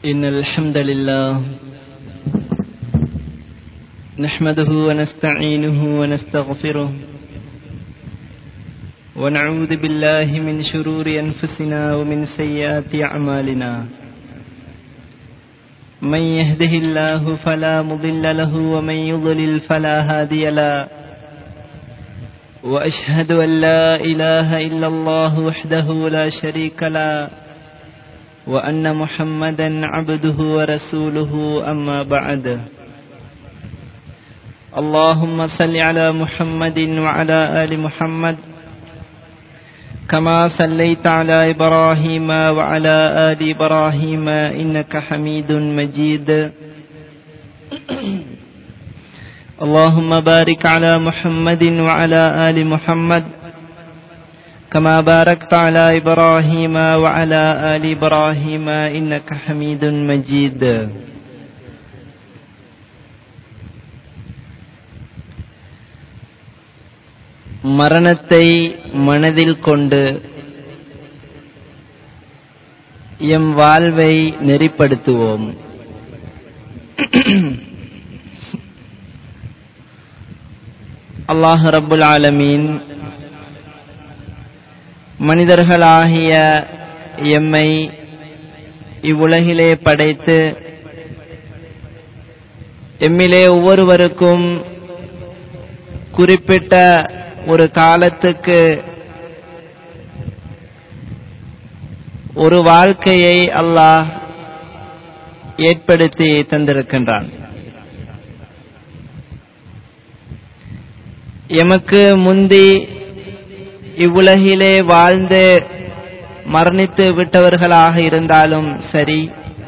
إن الحمد لله نحمده ونستعينه ونستغفره ونعوذ بالله من شرور أنفسنا ومن سيئات أعمالنا من يهده الله فلا مضل له ومن يضلل فلا هادي له وأشهد أن لا إله إلا الله وحده لا شريك له وأن محمدا عبده ورسوله أما بعد اللهم صل على محمد وعلى آل محمد كما صليت على إبراهيم وعلى آل إبراهيم إنك حميد مجيد اللهم بارك على محمد وعلى آل محمد كما باركت على إبراهيم وعلى آل إبراهيم إنك حميد مجيد மரணத்தை மனதில் கொண்டு எம் வாழ்வை நெறிப்படுத்துவோம் அல்லாஹ் ரபுல் ஆலமீன் மனிதர்களாகிய எம்மை இவ்வுலகிலே படைத்து எம்மிலே ஒவ்வொருவருக்கும் குறிப்பிட்ட ஒரு காலத்துக்கு ஒரு வாழ்க்கையை அல்லாஹ் ஏற்படுத்தி தந்திருக்கின்றான் எமக்கு முந்தி இவ்வுலகிலே வாழ்ந்து மரணித்து விட்டவர்களாக இருந்தாலும் சரி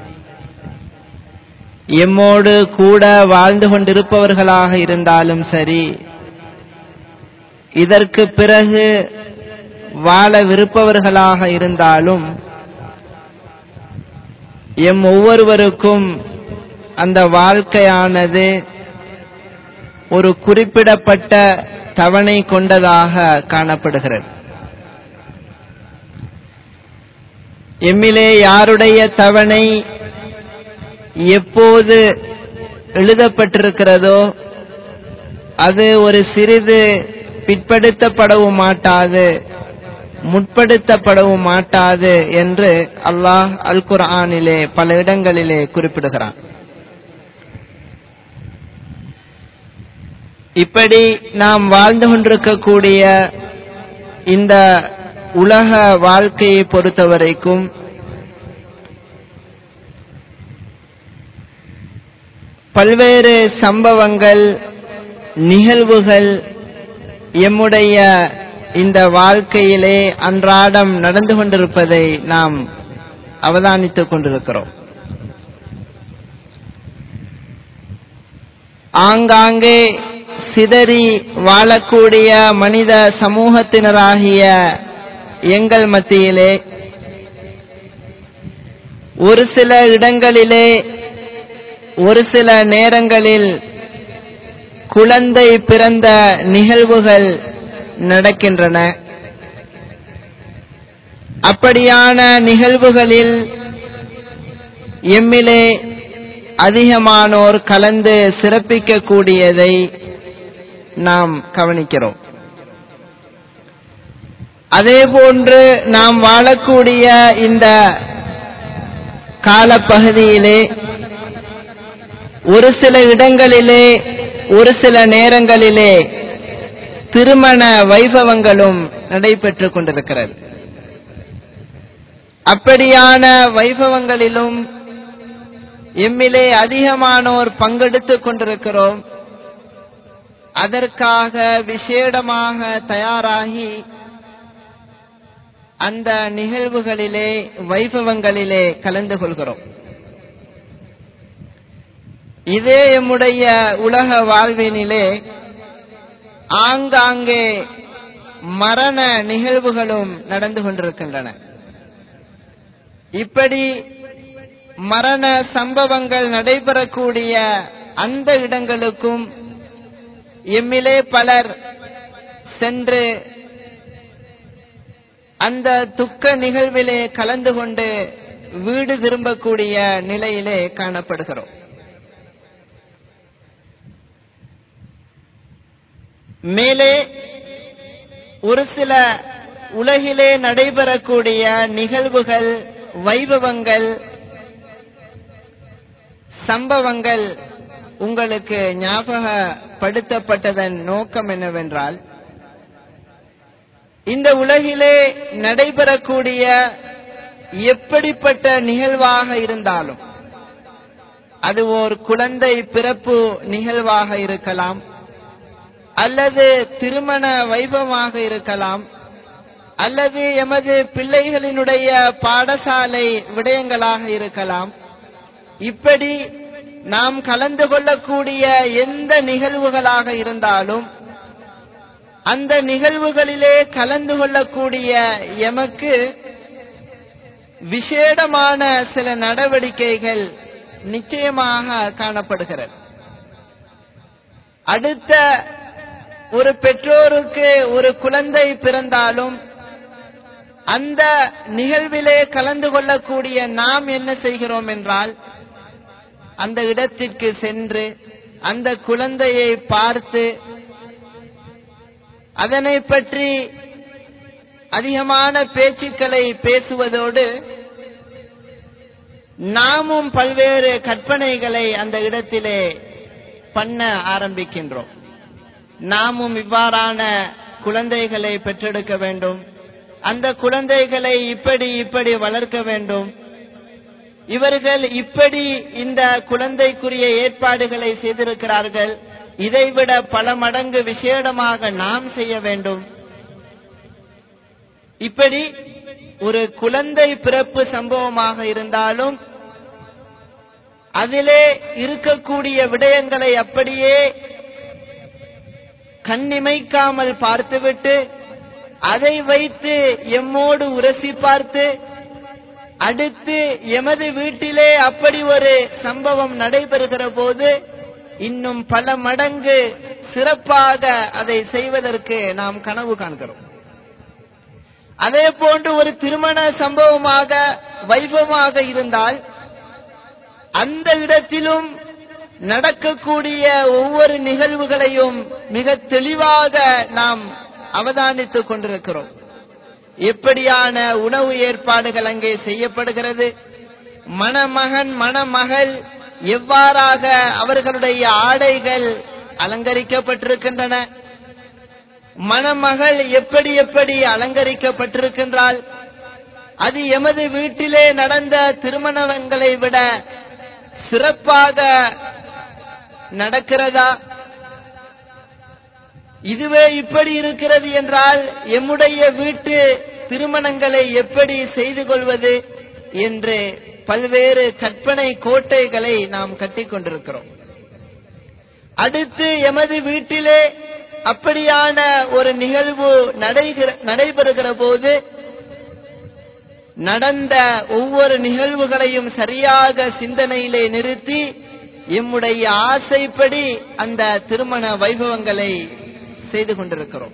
எம்மோடு கூட வாழ்ந்து கொண்டிருப்பவர்களாக இருந்தாலும் சரி இதற்கு பிறகு வாழவிருப்பவர்களாக இருந்தாலும் எம் ஒவ்வொருவருக்கும் அந்த வாழ்க்கையானது ஒரு குறிப்பிடப்பட்ட தவணை கொண்டதாக காணப்படுகிறது எம்மிலே யாருடைய தவணை எப்போது எழுதப்பட்டிருக்கிறதோ அது ஒரு சிறிது பிற்படுத்தப்படவும் மாட்டாது முற்படுத்தப்படவும் மாட்டாது என்று அல்லாஹ் அல் குர்ஆனிலே பல இடங்களிலே குறிப்பிடுகிறான் இப்படி நாம் வாழ்ந்து கொண்டிருக்கக்கூடிய இந்த உலக வாழ்க்கையை பொறுத்தவரைக்கும் பல்வேறு சம்பவங்கள் நிகழ்வுகள் எம்முடைய இந்த வாழ்க்கையிலே அன்றாடம் நடந்து கொண்டிருப்பதை நாம் அவதானித்துக் கொண்டிருக்கிறோம் ஆங்காங்கே சிதறி வாழக்கூடிய மனித சமூகத்தினராகிய எங்கள் மத்தியிலே ஒரு சில இடங்களிலே ஒரு சில நேரங்களில் குழந்தை பிறந்த நிகழ்வுகள் நடக்கின்றன அப்படியான நிகழ்வுகளில் எம்மிலே அதிகமானோர் கலந்து சிறப்பிக்கக்கூடியதை நாம் கவனிக்கிறோம் அதே போன்று நாம் வாழக்கூடிய இந்த காலப்பகுதியிலே ஒரு சில இடங்களிலே ஒரு சில நேரங்களிலே திருமண வைபவங்களும் நடைபெற்றுக் கொண்டிருக்கிறது அப்படியான வைபவங்களிலும் எம்மிலே அதிகமானோர் பங்கெடுத்துக் கொண்டிருக்கிறோம் அதற்காக விசேடமாக தயாராகி அந்த நிகழ்வுகளிலே வைபவங்களிலே கலந்து கொள்கிறோம் இதே எம்முடைய உலக வாழ்வினிலே ஆங்காங்கே மரண நிகழ்வுகளும் நடந்து கொண்டிருக்கின்றன இப்படி மரண சம்பவங்கள் நடைபெறக்கூடிய அந்த இடங்களுக்கும் எம்மிலே பலர் சென்று அந்த துக்க நிகழ்விலே கலந்து கொண்டு வீடு திரும்பக்கூடிய நிலையிலே காணப்படுகிறோம் மேலே ஒரு சில உலகிலே நடைபெறக்கூடிய நிகழ்வுகள் வைபவங்கள் சம்பவங்கள் உங்களுக்கு ஞாபகப்படுத்தப்பட்டதன் நோக்கம் என்னவென்றால் இந்த உலகிலே நடைபெறக்கூடிய எப்படிப்பட்ட நிகழ்வாக இருந்தாலும் அது ஓர் குழந்தை பிறப்பு நிகழ்வாக இருக்கலாம் அல்லது திருமண வைபவமாக இருக்கலாம் அல்லது எமது பிள்ளைகளினுடைய பாடசாலை விடயங்களாக இருக்கலாம் இப்படி நாம் கலந்து கொள்ளக்கூடிய எந்த நிகழ்வுகளாக இருந்தாலும் அந்த நிகழ்வுகளிலே கலந்து கொள்ளக்கூடிய எமக்கு விசேடமான சில நடவடிக்கைகள் நிச்சயமாக காணப்படுகிறது அடுத்த ஒரு பெற்றோருக்கு ஒரு குழந்தை பிறந்தாலும் அந்த நிகழ்விலே கலந்து கொள்ளக்கூடிய நாம் என்ன செய்கிறோம் என்றால் அந்த இடத்திற்கு சென்று அந்த குழந்தையை பார்த்து அதனை பற்றி அதிகமான பேச்சுக்களை பேசுவதோடு நாமும் பல்வேறு கற்பனைகளை அந்த இடத்திலே பண்ண ஆரம்பிக்கின்றோம் நாமும் இவ்வாறான குழந்தைகளை பெற்றெடுக்க வேண்டும் அந்த குழந்தைகளை இப்படி இப்படி வளர்க்க வேண்டும் இவர்கள் இப்படி இந்த குழந்தைக்குரிய ஏற்பாடுகளை செய்திருக்கிறார்கள் இதைவிட பல மடங்கு விசேடமாக நாம் செய்ய வேண்டும் இப்படி ஒரு குழந்தை பிறப்பு சம்பவமாக இருந்தாலும் அதிலே இருக்கக்கூடிய விடயங்களை அப்படியே கண்ணிமைக்காமல் பார்த்துவிட்டு அதை வைத்து எம்மோடு உரசி பார்த்து அடுத்து எமது வீட்டிலே அப்படி ஒரு சம்பவம் நடைபெறுகிற போது இன்னும் பல மடங்கு சிறப்பாக அதை செய்வதற்கு நாம் கனவு காண்கிறோம் அதே போன்று ஒரு திருமண சம்பவமாக வைபவமாக இருந்தால் அந்த இடத்திலும் நடக்கக்கூடிய ஒவ்வொரு நிகழ்வுகளையும் மிக தெளிவாக நாம் அவதானித்துக் கொண்டிருக்கிறோம் எப்படியான உணவு ஏற்பாடுகள் அங்கே செய்யப்படுகிறது மணமகன் மணமகள் எவ்வாறாக அவர்களுடைய ஆடைகள் அலங்கரிக்கப்பட்டிருக்கின்றன மணமகள் எப்படி எப்படி அலங்கரிக்கப்பட்டிருக்கின்றால் அது எமது வீட்டிலே நடந்த திருமணங்களை விட சிறப்பாக நடக்கிறதா இதுவே இப்படி இருக்கிறது என்றால் எம்முடைய வீட்டு திருமணங்களை எப்படி செய்து கொள்வது என்று பல்வேறு கற்பனை கோட்டைகளை நாம் கட்டிக் கொண்டிருக்கிறோம் அடுத்து எமது வீட்டிலே அப்படியான ஒரு நிகழ்வு நடைகிற- நடைபெறுகிற போது நடந்த ஒவ்வொரு நிகழ்வுகளையும் சரியாக சிந்தனையிலே நிறுத்தி எம்முடைய ஆசைப்படி அந்த திருமண வைபவங்களை செய்து கொண்டிருக்கிறோம்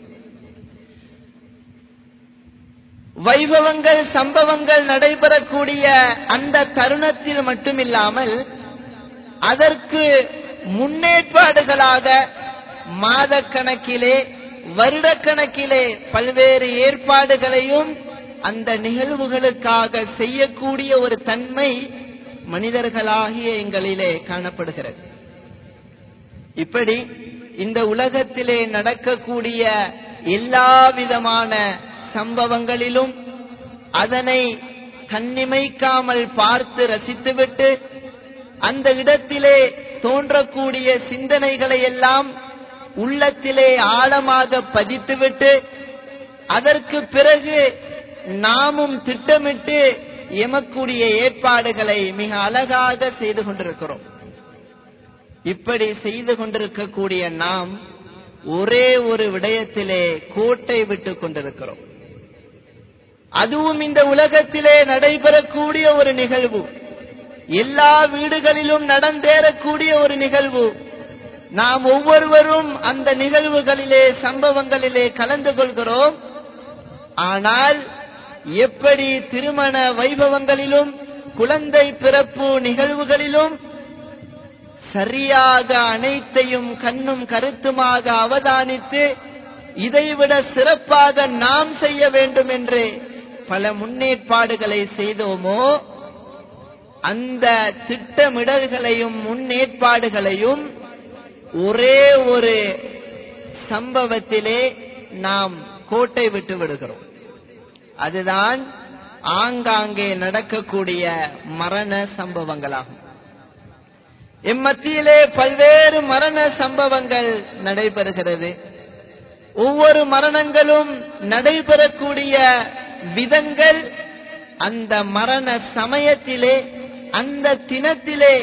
வைபவங்கள் சம்பவங்கள் நடைபெறக்கூடிய அந்த தருணத்தில் மட்டுமில்லாமல் அதற்கு முன்னேற்பாடுகளாக மாதக்கணக்கிலே வருடக்கணக்கிலே பல்வேறு ஏற்பாடுகளையும் அந்த நிகழ்வுகளுக்காக செய்யக்கூடிய ஒரு தன்மை மனிதர்களாகிய எங்களிலே காணப்படுகிறது இப்படி இந்த உலகத்திலே நடக்கக்கூடிய எல்லா விதமான சம்பவங்களிலும் அதனை கண்ணிமைக்காமல் பார்த்து ரசித்துவிட்டு அந்த இடத்திலே தோன்றக்கூடிய சிந்தனைகளை எல்லாம் உள்ளத்திலே ஆழமாக பதித்துவிட்டு அதற்கு பிறகு நாமும் திட்டமிட்டு எமக்குரிய ஏற்பாடுகளை மிக அழகாக செய்து கொண்டிருக்கிறோம் இப்படி செய்து கொண்டிருக்கக்கூடிய நாம் ஒரே ஒரு விடயத்திலே கோட்டை விட்டுக் கொண்டிருக்கிறோம் அதுவும் இந்த உலகத்திலே நடைபெறக்கூடிய ஒரு நிகழ்வு எல்லா வீடுகளிலும் நடந்தேறக்கூடிய ஒரு நிகழ்வு நாம் ஒவ்வொருவரும் அந்த நிகழ்வுகளிலே சம்பவங்களிலே கலந்து கொள்கிறோம் ஆனால் எப்படி திருமண வைபவங்களிலும் குழந்தை பிறப்பு நிகழ்வுகளிலும் சரியாக அனைத்தையும் கண்ணும் கருத்துமாக அவதானித்து இதைவிட சிறப்பாக நாம் செய்ய வேண்டும் என்று பல முன்னேற்பாடுகளை செய்தோமோ அந்த திட்டமிடல்களையும் முன்னேற்பாடுகளையும் ஒரே ஒரு சம்பவத்திலே நாம் கோட்டை விட்டு விடுகிறோம் அதுதான் ஆங்காங்கே நடக்கக்கூடிய மரண சம்பவங்களாகும் இம்மத்தியிலே பல்வேறு மரண சம்பவங்கள் நடைபெறுகிறது ஒவ்வொரு மரணங்களும் நடைபெறக்கூடிய விதங்கள் அந்த மரண சமயத்திலே அந்த தினத்திலே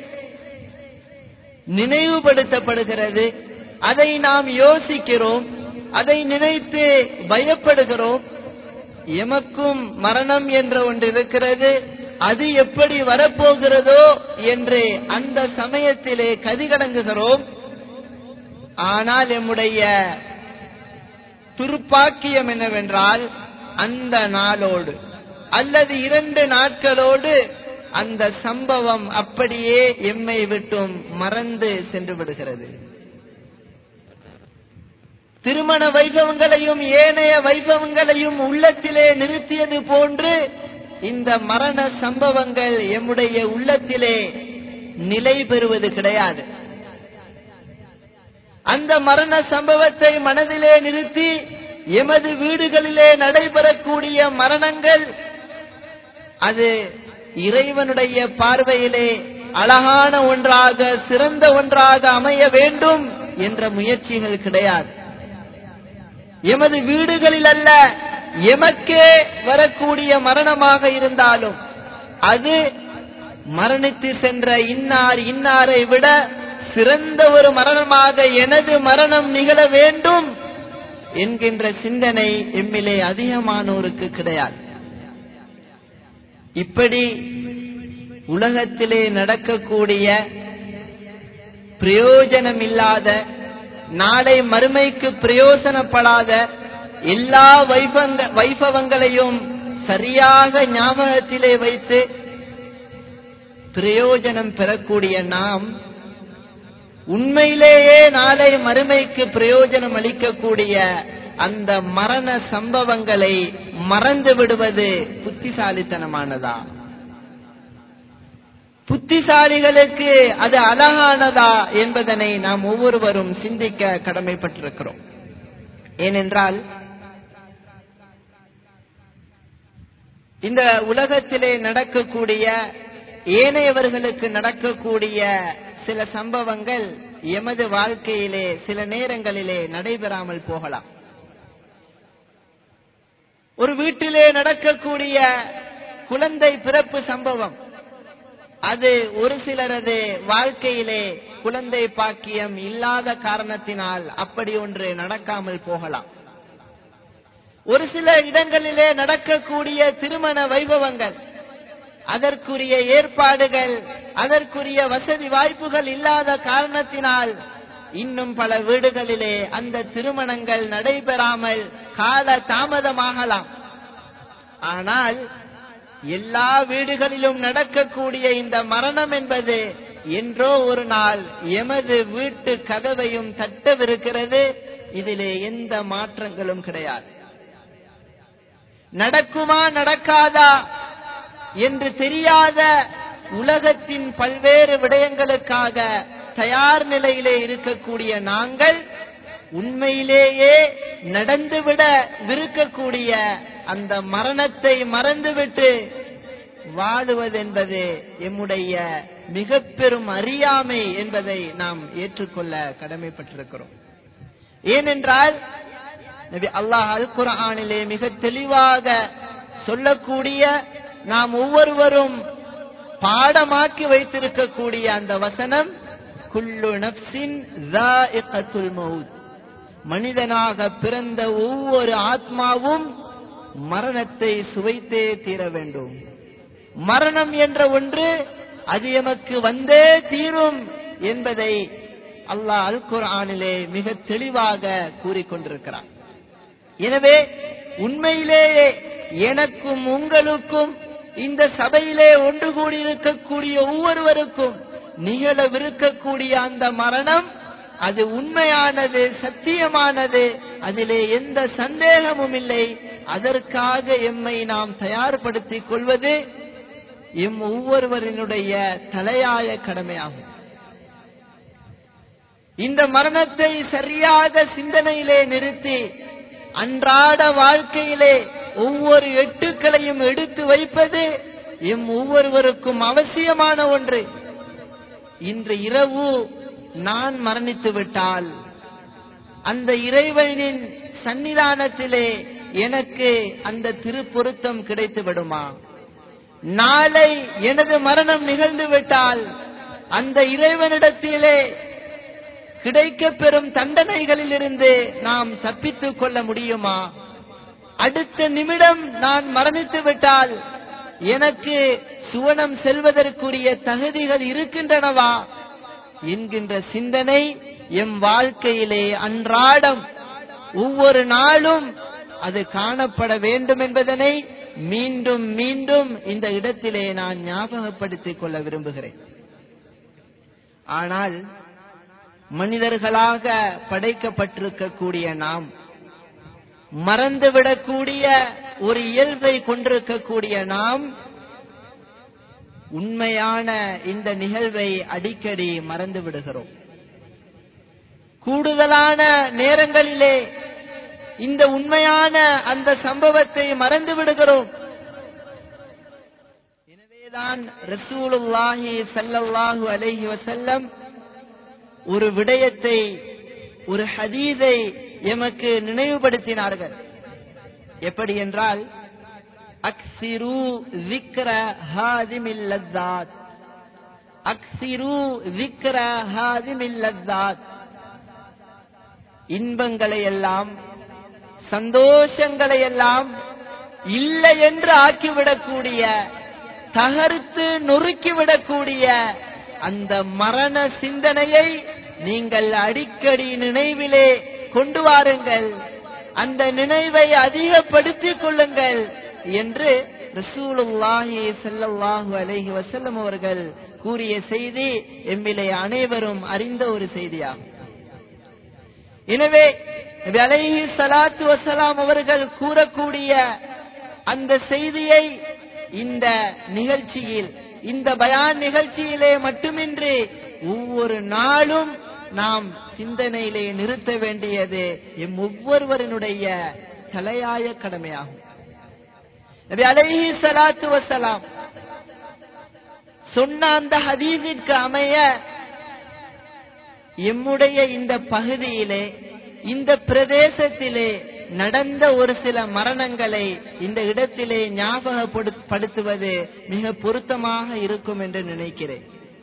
நினைவுபடுத்தப்படுகிறது அதை நாம் யோசிக்கிறோம் அதை நினைத்து பயப்படுகிறோம் எமக்கும் மரணம் என்ற ஒன்று இருக்கிறது அது எப்படி வரப்போகிறதோ என்று அந்த சமயத்திலே கதிகலங்குகிறோம் ஆனால் எம்முடைய துருப்பாக்கியம் என்னவென்றால் அந்த நாளோடு அல்லது இரண்டு நாட்களோடு அந்த சம்பவம் அப்படியே எம்மை விட்டும் மறந்து சென்று விடுகிறது திருமண வைபவங்களையும் ஏனைய வைபவங்களையும் உள்ளத்திலே நிறுத்தியது போன்று இந்த மரண சம்பவங்கள் எம்முடைய உள்ளத்திலே நிலை பெறுவது கிடையாது அந்த மரண சம்பவத்தை மனதிலே நிறுத்தி எமது வீடுகளிலே நடைபெறக்கூடிய மரணங்கள் அது இறைவனுடைய பார்வையிலே அழகான ஒன்றாக சிறந்த ஒன்றாக அமைய வேண்டும் என்ற முயற்சிகள் கிடையாது எமது வீடுகளில் அல்ல எமக்கே வரக்கூடிய மரணமாக இருந்தாலும் அது மரணித்து சென்ற இன்னார் இன்னாரை விட சிறந்த ஒரு மரணமாக எனது மரணம் நிகழ வேண்டும் என்கின்ற சிந்தனை எம்மிலே அதிகமானோருக்கு கிடையாது இப்படி உலகத்திலே நடக்கக்கூடிய பிரயோஜனம் இல்லாத நாளை மறுமைக்கு பிரயோசனப்படாத எல்லா வைபங்க வைபவங்களையும் சரியாக ஞாபகத்திலே வைத்து பிரயோஜனம் பெறக்கூடிய நாம் உண்மையிலேயே நாளை மறுமைக்கு பிரயோஜனம் அளிக்கக்கூடிய அந்த மரண சம்பவங்களை மறந்து விடுவது புத்திசாலித்தனமானதா புத்திசாலிகளுக்கு அது அழகானதா என்பதனை நாம் ஒவ்வொருவரும் சிந்திக்க கடமைப்பட்டிருக்கிறோம் ஏனென்றால் இந்த உலகத்திலே நடக்கக்கூடிய ஏனையவர்களுக்கு நடக்கக்கூடிய சில சம்பவங்கள் எமது வாழ்க்கையிலே சில நேரங்களிலே நடைபெறாமல் போகலாம் ஒரு வீட்டிலே நடக்கக்கூடிய குழந்தை பிறப்பு சம்பவம் அது ஒரு சிலரது வாழ்க்கையிலே குழந்தை பாக்கியம் இல்லாத காரணத்தினால் அப்படி ஒன்று நடக்காமல் போகலாம் ஒரு சில இடங்களிலே நடக்கக்கூடிய திருமண வைபவங்கள் அதற்குரிய ஏற்பாடுகள் அதற்குரிய வசதி வாய்ப்புகள் இல்லாத காரணத்தினால் இன்னும் பல வீடுகளிலே அந்த திருமணங்கள் நடைபெறாமல் கால தாமதமாகலாம் ஆனால் எல்லா வீடுகளிலும் நடக்கக்கூடிய இந்த மரணம் என்பது என்றோ ஒரு நாள் எமது வீட்டு கதவையும் தட்டவிருக்கிறது இதிலே எந்த மாற்றங்களும் கிடையாது நடக்குமா நடக்காதா என்று தெரியாத உலகத்தின் பல்வேறு விடயங்களுக்காக தயார் நிலையிலே இருக்கக்கூடிய நாங்கள் உண்மையிலேயே நடந்துவிட விருக்கக்கூடிய அந்த மரணத்தை மறந்துவிட்டு வாழுவதென்பது எம்முடைய மிக பெரும் அறியாமை என்பதை நாம் ஏற்றுக்கொள்ள கடமைப்பட்டிருக்கிறோம் ஏனென்றால் நபி அல்லாஹ் அல் குரானிலே மிக தெளிவாக சொல்லக்கூடிய நாம் ஒவ்வொருவரும் பாடமாக்கி வைத்திருக்கக்கூடிய அந்த வசனம் குல்லு நப்சின் மவுத் மனிதனாக பிறந்த ஒவ்வொரு ஆத்மாவும் மரணத்தை சுவைத்தே தீர வேண்டும் மரணம் என்ற ஒன்று அது எமக்கு வந்தே தீரும் என்பதை அல்லாஹ் அல் குர்ஆனிலே மிக தெளிவாக கூறிக்கொண்டிருக்கிறார் எனவே உண்மையிலேயே எனக்கும் உங்களுக்கும் இந்த சபையிலே ஒன்று கூடியிருக்கக்கூடிய ஒவ்வொருவருக்கும் நிகழவிருக்கக்கூடிய அந்த மரணம் அது உண்மையானது சத்தியமானது அதிலே எந்த சந்தேகமும் இல்லை அதற்காக எம்மை நாம் தயார்படுத்திக் கொள்வது எம் ஒவ்வொருவரினுடைய தலையாய கடமையாகும் இந்த மரணத்தை சரியாக சிந்தனையிலே நிறுத்தி அன்றாட வாழ்க்கையிலே ஒவ்வொரு எட்டுக்களையும் எடுத்து வைப்பது எம் ஒவ்வொருவருக்கும் அவசியமான ஒன்று இன்று இரவு நான் மரணித்து விட்டால் அந்த இறைவனின் சன்னிதானத்திலே எனக்கு அந்த திருப்பொருத்தம் கிடைத்து விடுமா நாளை எனது மரணம் நிகழ்ந்து விட்டால் அந்த இறைவனிடத்திலே கிடைக்க பெறும் தண்டனைகளில் இருந்து நாம் தப்பித்துக் கொள்ள முடியுமா அடுத்த நிமிடம் நான் மரணித்து விட்டால் எனக்கு சுவனம் செல்வதற்குரிய தகுதிகள் இருக்கின்றனவா என்கின்ற சிந்தனை எம் வாழ்க்கையிலே அன்றாடம் ஒவ்வொரு நாளும் அது காணப்பட வேண்டும் என்பதனை மீண்டும் மீண்டும் இந்த இடத்திலே நான் ஞாபகப்படுத்திக் கொள்ள விரும்புகிறேன் ஆனால் மனிதர்களாக படைக்கப்பட்டிருக்கக்கூடிய நாம் மறந்துவிடக்கூடிய ஒரு இயல்பை கொண்டிருக்கக்கூடிய நாம் உண்மையான இந்த நிகழ்வை அடிக்கடி மறந்து விடுகிறோம் கூடுதலான நேரங்களிலே இந்த உண்மையான அந்த சம்பவத்தை மறந்து விடுகிறோம் எனவேதான் ரசூலுல்லாஹி ஸல்லல்லாஹு அலைஹி வஸல்லம் ஒரு விடயத்தை ஒரு ஹதீதை எமக்கு நினைவுபடுத்தினார்கள் எப்படி என்றால் அக்சிரு விக்ர ஹாதிமில் லத்தாத் அக்சிரு விக்ர ஹாதிமில் லத்தாத் இன்பங்களை எல்லாம் சந்தோஷங்களை எல்லாம் இல்லை என்று ஆக்கிவிடக்கூடிய தகர்த்து நொறுக்கிவிடக்கூடிய அந்த மரண சிந்தனையை நீங்கள் அடிக்கடி நினைவிலே கொண்டு வாருங்கள் அந்த நினைவை அதிகப்படுத்திக் கொள்ளுங்கள் என்று ரசூலுல்லாஹி ஸல்லல்லாஹு அலைஹி வஸல்லம் அவர்கள் கூறிய செய்தி எம்மிலே அனைவரும் அறிந்த ஒரு செய்தியாகும் எனவே நபி அலைஹி ஸலாத்து வஸலாம் அவர்கள் கூறக்கூடிய அந்த செய்தியை இந்த நிகழ்ச்சியில் இந்த பயான் நிகழ்ச்சியிலே மட்டுமின்றி ஒவ்வொரு நாளும் நாம் சிந்தனையிலே நிறுத்த வேண்டியது எம் ஒவ்வொருவரினுடைய தலையாய கடமையாகும் நபி அலைஹி ஸலாத்து வஸலாம் சொன்ன அந்த ஹதீஸிற்கு அமைய எம்முடைய இந்த பகுதியிலே இந்த பிரதேசத்திலே நடந்த ஒரு சில மரணங்களை இந்த இடத்திலே ஞாபகப்படுத்துவது மிக பொருத்தமாக இருக்கும் என்று நினைக்கிறேன்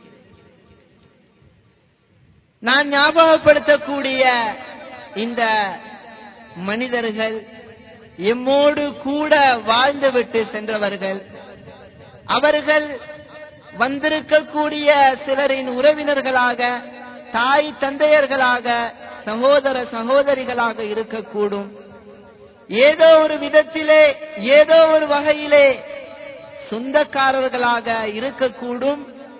நான் ஞாபகப்படுத்தக்கூடிய இந்த மனிதர்கள் எம்மோடு கூட வாழ்ந்துவிட்டு சென்றவர்கள் அவர்கள் வந்திருக்கக்கூடிய சிலரின் உறவினர்களாக தாய் தந்தையர்களாக சகோதர சகோதரிகளாக இருக்கக்கூடும் ஏதோ ஒரு விதத்திலே ஏதோ ஒரு வகையிலே சொந்தக்காரர்களாக இருக்கக்கூடும்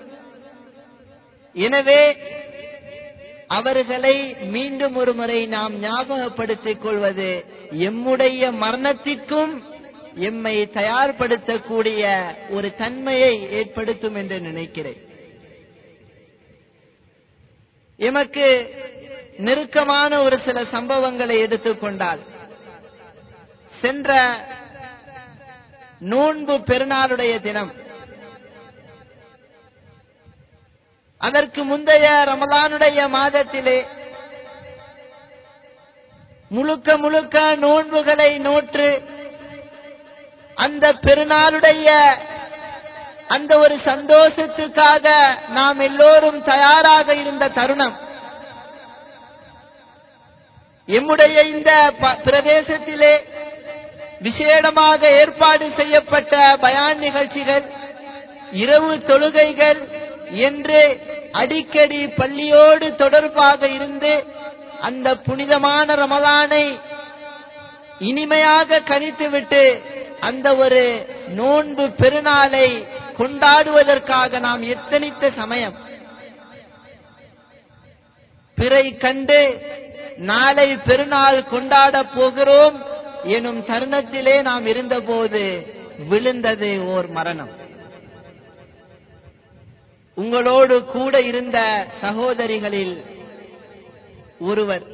எனவே அவர்களை மீண்டும் ஒரு முறை நாம் ஞாபகப்படுத்திக் கொள்வது எம்முடைய மரணத்திற்கும் எம்மை தயார்படுத்தக்கூடிய ஒரு தன்மையை ஏற்படுத்தும் என்று நினைக்கிறேன் எமக்கு நெருக்கமான ஒரு சில சம்பவங்களை எடுத்துக்கொண்டால் சென்ற நோன்பு பெருநாளுடைய தினம் அதற்கு முந்தைய ரமலானுடைய மாதத்திலே முழுக்க முழுக்க நோன்புகளை நோற்று அந்த பெருநாளுடைய அந்த ஒரு சந்தோஷத்துக்காக நாம் எல்லோரும் தயாராக இருந்த தருணம் எம்முடைய இந்த ப- பிரதேசத்திலே விசேடமாக ஏற்பாடு செய்யப்பட்ட பயான் நிகழ்ச்சிகள் இரவு தொழுகைகள் என்று அடிக்கடி பள்ளியோடு தொடர்பாக இருந்து அந்த புனிதமான ரமலானை இனிமையாக கணித்துவிட்டு அந்த ஒரு நோன்பு பெருநாளை கொண்டாடுவதற்காக நாம் எத்தனித்த சமயம் பிறை கண்டு நாளை பெருநாள் கொண்டாட போகிறோம் எனும் தருணத்திலே நாம் இருந்தபோது விழுந்தது ஓர் மரணம் உங்களோடு கூட இருந்த சகோதரிகளில் ஒருவர்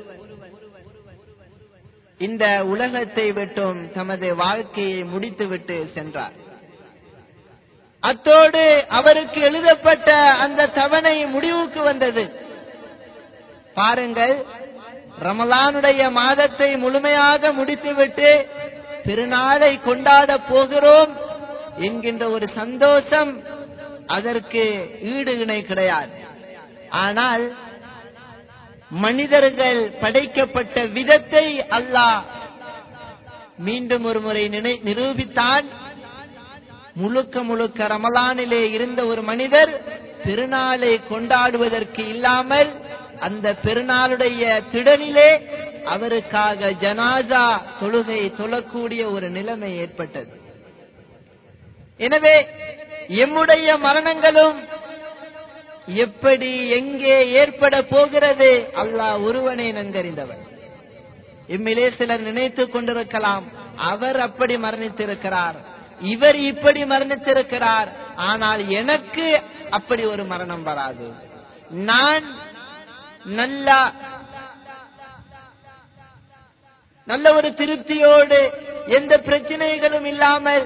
இந்த உலகத்தை விட்டும் தமது வாழ்க்கையை முடித்துவிட்டு சென்றார் அத்தோடு அவருக்கு எழுதப்பட்ட அந்த தவணை முடிவுக்கு வந்தது பாருங்கள் ரமலானுடைய மாதத்தை முழுமையாக முடித்துவிட்டு திருநாளை கொண்டாட போகிறோம் என்கின்ற ஒரு சந்தோஷம் அதற்கு ஈடு இணை கிடையாது ஆனால் மனிதர்கள் படைக்கப்பட்ட விதத்தை அல்லாஹ் மீண்டும் ஒரு முறை நினை- நிரூபித்தான் முழுக்க முழுக்க ரமலானிலே இருந்த ஒரு மனிதர் திருநாளை கொண்டாடுவதற்கு இல்லாமல் அந்த பெருநாளுடைய திடலிலே அவருக்காக ஜனாசா தொழுகை தொழக்கூடிய ஒரு நிலைமை ஏற்பட்டது எனவே எம்முடைய மரணங்களும் எப்படி எங்கே ஏற்பட போகிறது அல்லாஹ் ஒருவனே நன்கறிந்தவர் எம்மிலே சிலர் நினைத்துக் கொண்டிருக்கலாம் அவர் அப்படி மரணித்திருக்கிறார் இவர் இப்படி மரணித்திருக்கிறார் ஆனால் எனக்கு அப்படி ஒரு மரணம் வராது நான் நல்லா நல்ல ஒரு திருப்தியோடு எந்த பிரச்சனைகளும் இல்லாமல்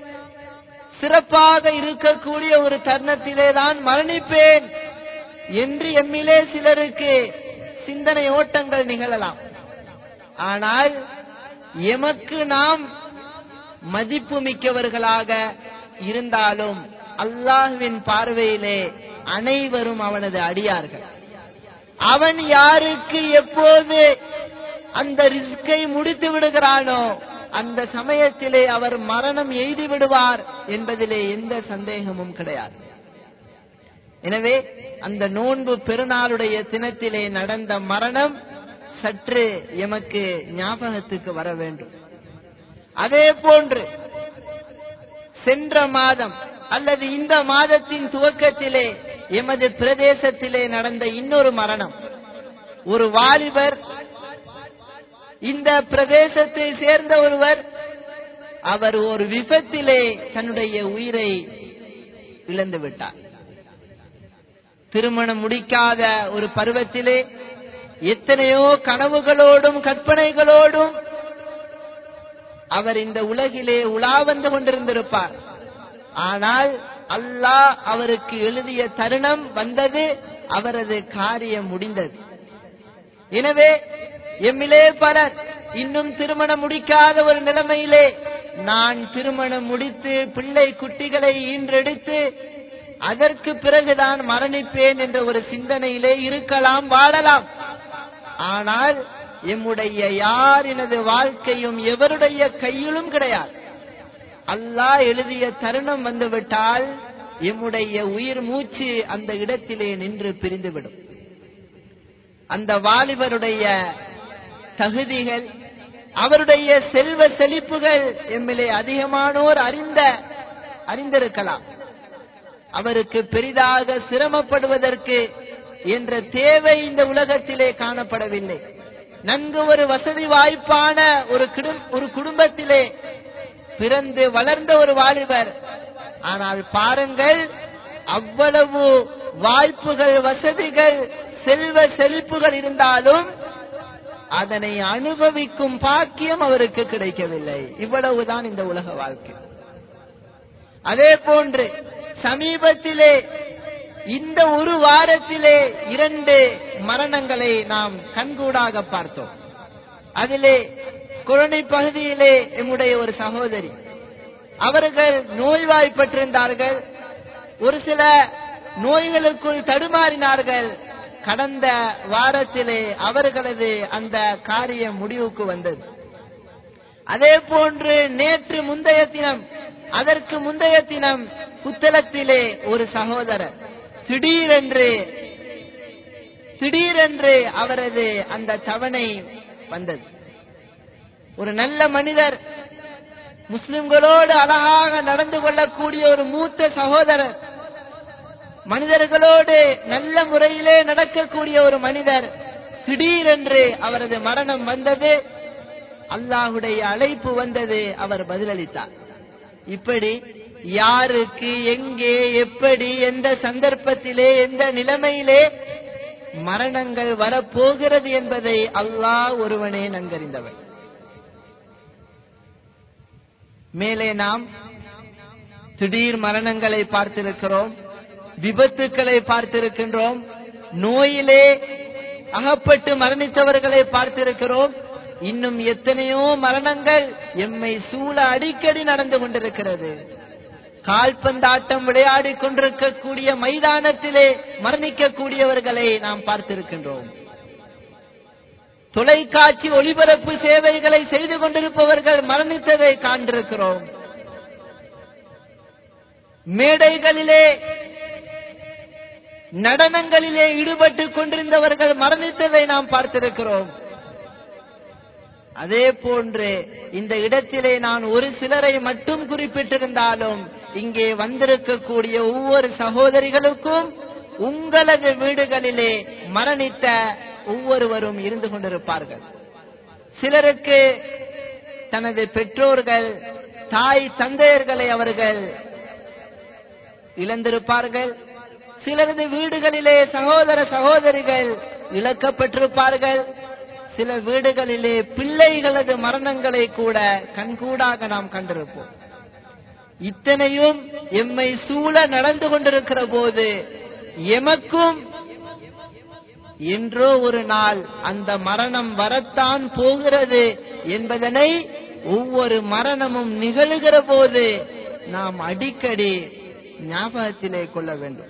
சிறப்பாக இருக்கக்கூடிய ஒரு தருணத்திலே தான் மரணிப்பேன் என்று எம்மிலே சிலருக்கு சிந்தனை ஓட்டங்கள் நிகழலாம் ஆனால் எமக்கு நாம் மதிப்பு மிக்கவர்களாக இருந்தாலும் அல்லாஹ்வின் பார்வையிலே அனைவரும் அவனது அடியார்கள் அவன் யாருக்கு எப்போது அந்த ரிஸ்கை முடித்து விடுகிறானோ அந்த சமயத்திலே அவர் மரணம் எய்தி விடுவார் என்பதிலே எந்த சந்தேகமும் கிடையாது எனவே அந்த நோன்பு பெருநாளுடைய தினத்திலே நடந்த மரணம் சற்று எமக்கு ஞாபகத்துக்கு வர வேண்டும் அதே போன்று சென்ற மாதம் அல்லது இந்த மாதத்தின் துவக்கத்திலே எமது பிரதேசத்திலே நடந்த இன்னொரு மரணம் ஒரு வாலிபர் இந்த பிரதேசத்தை சேர்ந்த ஒருவர் அவர் ஒரு விபத்திலே தன்னுடைய உயிரை இழந்து விட்டார் திருமணம் முடிக்காத ஒரு பருவத்திலே எத்தனையோ கனவுகளோடும் கற்பனைகளோடும் அவர் இந்த உலகிலே உலா வந்து கொண்டிருந்திருப்பார் ஆனால் அல்லாஹ் அவருக்கு எழுதிய தருணம் வந்தது அவரது காரியம் முடிந்தது எனவே எம்மிலே பலர் இன்னும் திருமணம் முடிக்காத ஒரு நிலைமையிலே நான் திருமணம் முடித்து பிள்ளை குட்டிகளை ஈன்றெடுத்து அதற்கு பிறகுதான் மரணிப்பேன் என்ற ஒரு சிந்தனையிலே இருக்கலாம் வாழலாம் ஆனால் எம்முடைய யாரினது வாழ்க்கையும் எவருடைய கையிலும் கிடையாது அல்லாஹ் எழுதிய தருணம் வந்துவிட்டால் எம்முடைய உயிர் மூச்சு அந்த இடத்திலே நின்று பிரிந்துவிடும் அந்த வாலிபருடைய தகுதிகள் அவருடைய செல்வ செழிப்புகள் எம்மிலே அதிகமானோர் அறிந்த அறிந்திருக்கலாம் அவருக்கு பெரிதாக சிரமப்படுவதற்கு என்ற தேவை இந்த உலகத்திலே காணப்படவில்லை நன்கு ஒரு வசதி வாய்ப்பான ஒரு குடும்- ஒரு குடும்பத்திலே பிறந்து வளர்ந்த ஒரு வாலிபர் ஆனால் பாருங்கள் அவ்வளவு வாய்ப்புகள் வசதிகள் செல்வ செழிப்புகள் இருந்தாலும் அதனை அனுபவிக்கும் பாக்கியம் அவருக்கு கிடைக்கவில்லை இவ்வளவுதான் இந்த உலக வாழ்க்கை அதே போன்று சமீபத்திலே இந்த ஒரு வாரத்திலே இரண்டு மரணங்களை நாம் கண்கூடாக பார்த்தோம் அதிலே குழந்தை பகுதியிலே எம்முடைய ஒரு சகோதரி அவர்கள் நோய்வாய்ப்பட்டிருந்தார்கள் ஒரு சில நோய்களுக்குள் தடுமாறினார்கள் கடந்த வாரத்திலே அவர்களது அந்த காரியம் முடிவுக்கு வந்தது அதே போன்று நேற்று முந்தைய தினம் அதற்கு முந்தைய தினம் புத்தளத்திலே ஒரு சகோதரர் திடீரென்று திடீரென்று அவரது அந்த தவணை வந்தது ஒரு நல்ல மனிதர் முஸ்லிம்களோடு அழகாக நடந்து கொள்ளக்கூடிய ஒரு மூத்த சகோதரர் மனிதர்களோடு நல்ல முறையிலே நடக்கக்கூடிய ஒரு மனிதர் திடீரென்று அவரது மரணம் வந்தது அல்லாஹுடைய அழைப்பு வந்தது அவர் பதிலளித்தார் இப்படி யாருக்கு எங்கே எப்படி எந்த சந்தர்ப்பத்திலே எந்த நிலைமையிலே மரணங்கள் வரப்போகிறது என்பதை அல்லாஹ் ஒருவனே நன்கறிந்தவன் மேலே நாம் திடீர் மரணங்களை பார்த்திருக்கிறோம் விபத்துக்களை பார்த்திருக்கின்றோம் நோயிலே அகப்பட்டு மரணித்தவர்களை பார்த்திருக்கிறோம் இன்னும் எத்தனையோ மரணங்கள் எம்மை சூழ அடிக்கடி நடந்து கொண்டிருக்கிறது கால்பந்தாட்டம் விளையாடிக் கொண்டிருக்கக்கூடிய மைதானத்திலே மரணிக்கக்கூடியவர்களை நாம் பார்த்திருக்கின்றோம் தொலைக்காட்சி ஒளிபரப்பு சேவைகளை செய்து கொண்டிருப்பவர்கள் மரணித்ததை காண்டிருக்கிறோம் மேடைகளிலே நடனங்களிலே ஈடுபட்டுக் கொண்டிருந்தவர்கள் மரணித்ததை நாம் பார்த்திருக்கிறோம் அதே போன்று இந்த இடத்திலே நான் ஒரு சிலரை மட்டும் குறிப்பிட்டிருந்தாலும் இங்கே வந்திருக்கக்கூடிய ஒவ்வொரு சகோதரிகளுக்கும் உங்களது வீடுகளிலே மரணித்த ஒவ்வொருவரும் இருந்து கொண்டிருப்பார்கள் சிலருக்கு தனது பெற்றோர்கள் தாய் தந்தையர்களை அவர்கள் இழந்திருப்பார்கள் சிலரது வீடுகளிலே சகோதர சகோதரிகள் இழக்கப்பட்டிருப்பார்கள் சில வீடுகளிலே பிள்ளைகளது மரணங்களை கூட கண்கூடாக நாம் கண்டிருப்போம் இத்தனையும் எம்மை சூழ நடந்து கொண்டிருக்கிற போது எமக்கும் என்றோ ஒரு நாள் அந்த மரணம் வரத்தான் போகிறது என்பதனை ஒவ்வொரு மரணமும் நிகழுகிற போது நாம் அடிக்கடி ஞாபகத்திலே கொள்ள வேண்டும்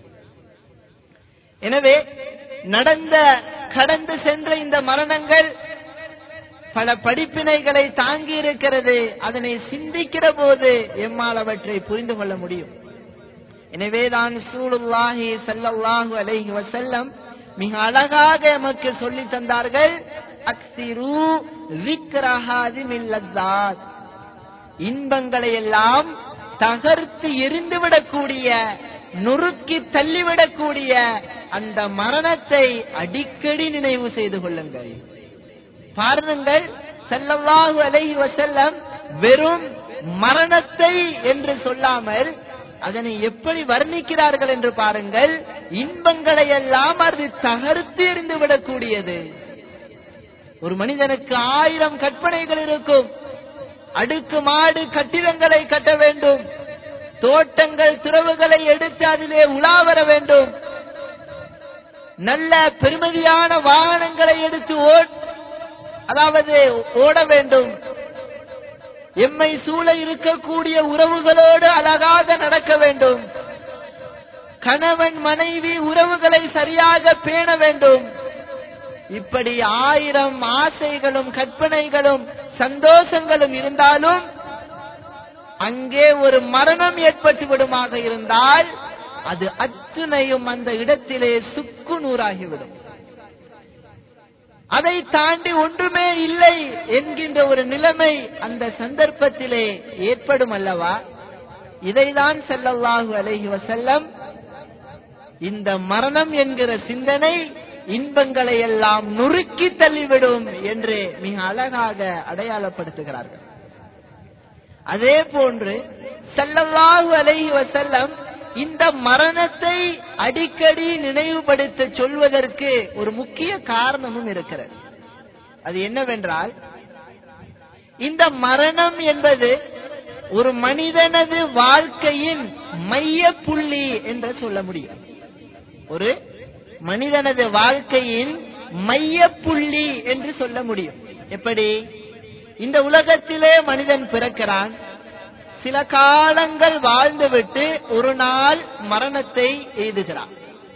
எனவே நடந்த கடந்து சென்ற இந்த மரணங்கள் பல படிப்பினைகளை தாங்கி இருக்கிறது அதனை சிந்திக்கிற போது எம்மால் அவற்றை புரிந்து கொள்ள முடியும் எனவேதான் சூளுல்லாஹி ஸல்லல்லாஹு அலைஹி வஸல்லம் மிக அழகாக எமக்கு சொல்லி தந்தார்கள் அக்ஸிரு ذِكْرَهَذِمِ اللَّذَّاتِ இன்பங்களை எல்லாம் தகர்த்து எரிந்துவிடக்கூடிய நொறுக்கி தள்ளிவிடக்கூடிய அந்த மரணத்தை அடிக்கடி நினைவு செய்து கொள்ளுங்கள் பாருங்கள் ஸல்லல்லாஹு அலைஹி வஸல்லம் வெறும் மரணத்தை என்று சொல்லாமல் அதனை எப்படி வர்ணிக்கிறார்கள் என்று பாருங்கள் இன்பங்களை எல்லாம் அது தகர்த்து எறிந்து விடக்கூடியது ஒரு மனிதனுக்கு ஆயிரம் கற்பனைகள் இருக்கும் அடுக்கு மாடு கட்டிடங்களை கட்ட வேண்டும் தோட்டங்கள் துறவுகளை எடுத்து அதிலே உலா வர வேண்டும் நல்ல பெருமதியான வாகனங்களை எடுத்து ஓட் அதாவது ஓட வேண்டும் எம்மை சூழ இருக்கக்கூடிய உறவுகளோடு அழகாக நடக்க வேண்டும் கணவன் மனைவி உறவுகளை சரியாக பேண வேண்டும் இப்படி ஆயிரம் ஆசைகளும் கற்பனைகளும் சந்தோஷங்களும் இருந்தாலும் அங்கே ஒரு மரணம் ஏற்பட்டு விடுமாக இருந்தால் அது அத்துணையும் அந்த இடத்திலே சுக்கு நூறாகிவிடும் அதை தாண்டி ஒன்றுமே இல்லை என்கின்ற ஒரு நிலைமை அந்த சந்தர்ப்பத்திலே ஏற்படும் அல்லவா இதைதான் செல்லல்லாஹு அலைஹி வசல்லம் இந்த மரணம் என்கிற சிந்தனை இன்பங்களை எல்லாம் நுறுக்கி தள்ளிவிடும் என்று மிக அழகாக அடையாளப்படுத்துகிறார்கள் அதே போன்று செல்லல்லாஹு அலைஹி வசல்லம் இந்த மரணத்தை அடிக்கடி நினைவுபடுத்த சொல்வதற்கு ஒரு முக்கிய காரணமும் இருக்கிறது அது என்னவென்றால் இந்த மரணம் என்பது ஒரு மனிதனது வாழ்க்கையின் மைய புள்ளி என்று சொல்ல முடியும் ஒரு மனிதனது வாழ்க்கையின் மைய புள்ளி என்று சொல்ல முடியும் எப்படி இந்த உலகத்திலே மனிதன் பிறக்கிறான் சில காலங்கள் வாழ்ந்துவிட்டு ஒரு நாள் மரணத்தை எய்துகிறான்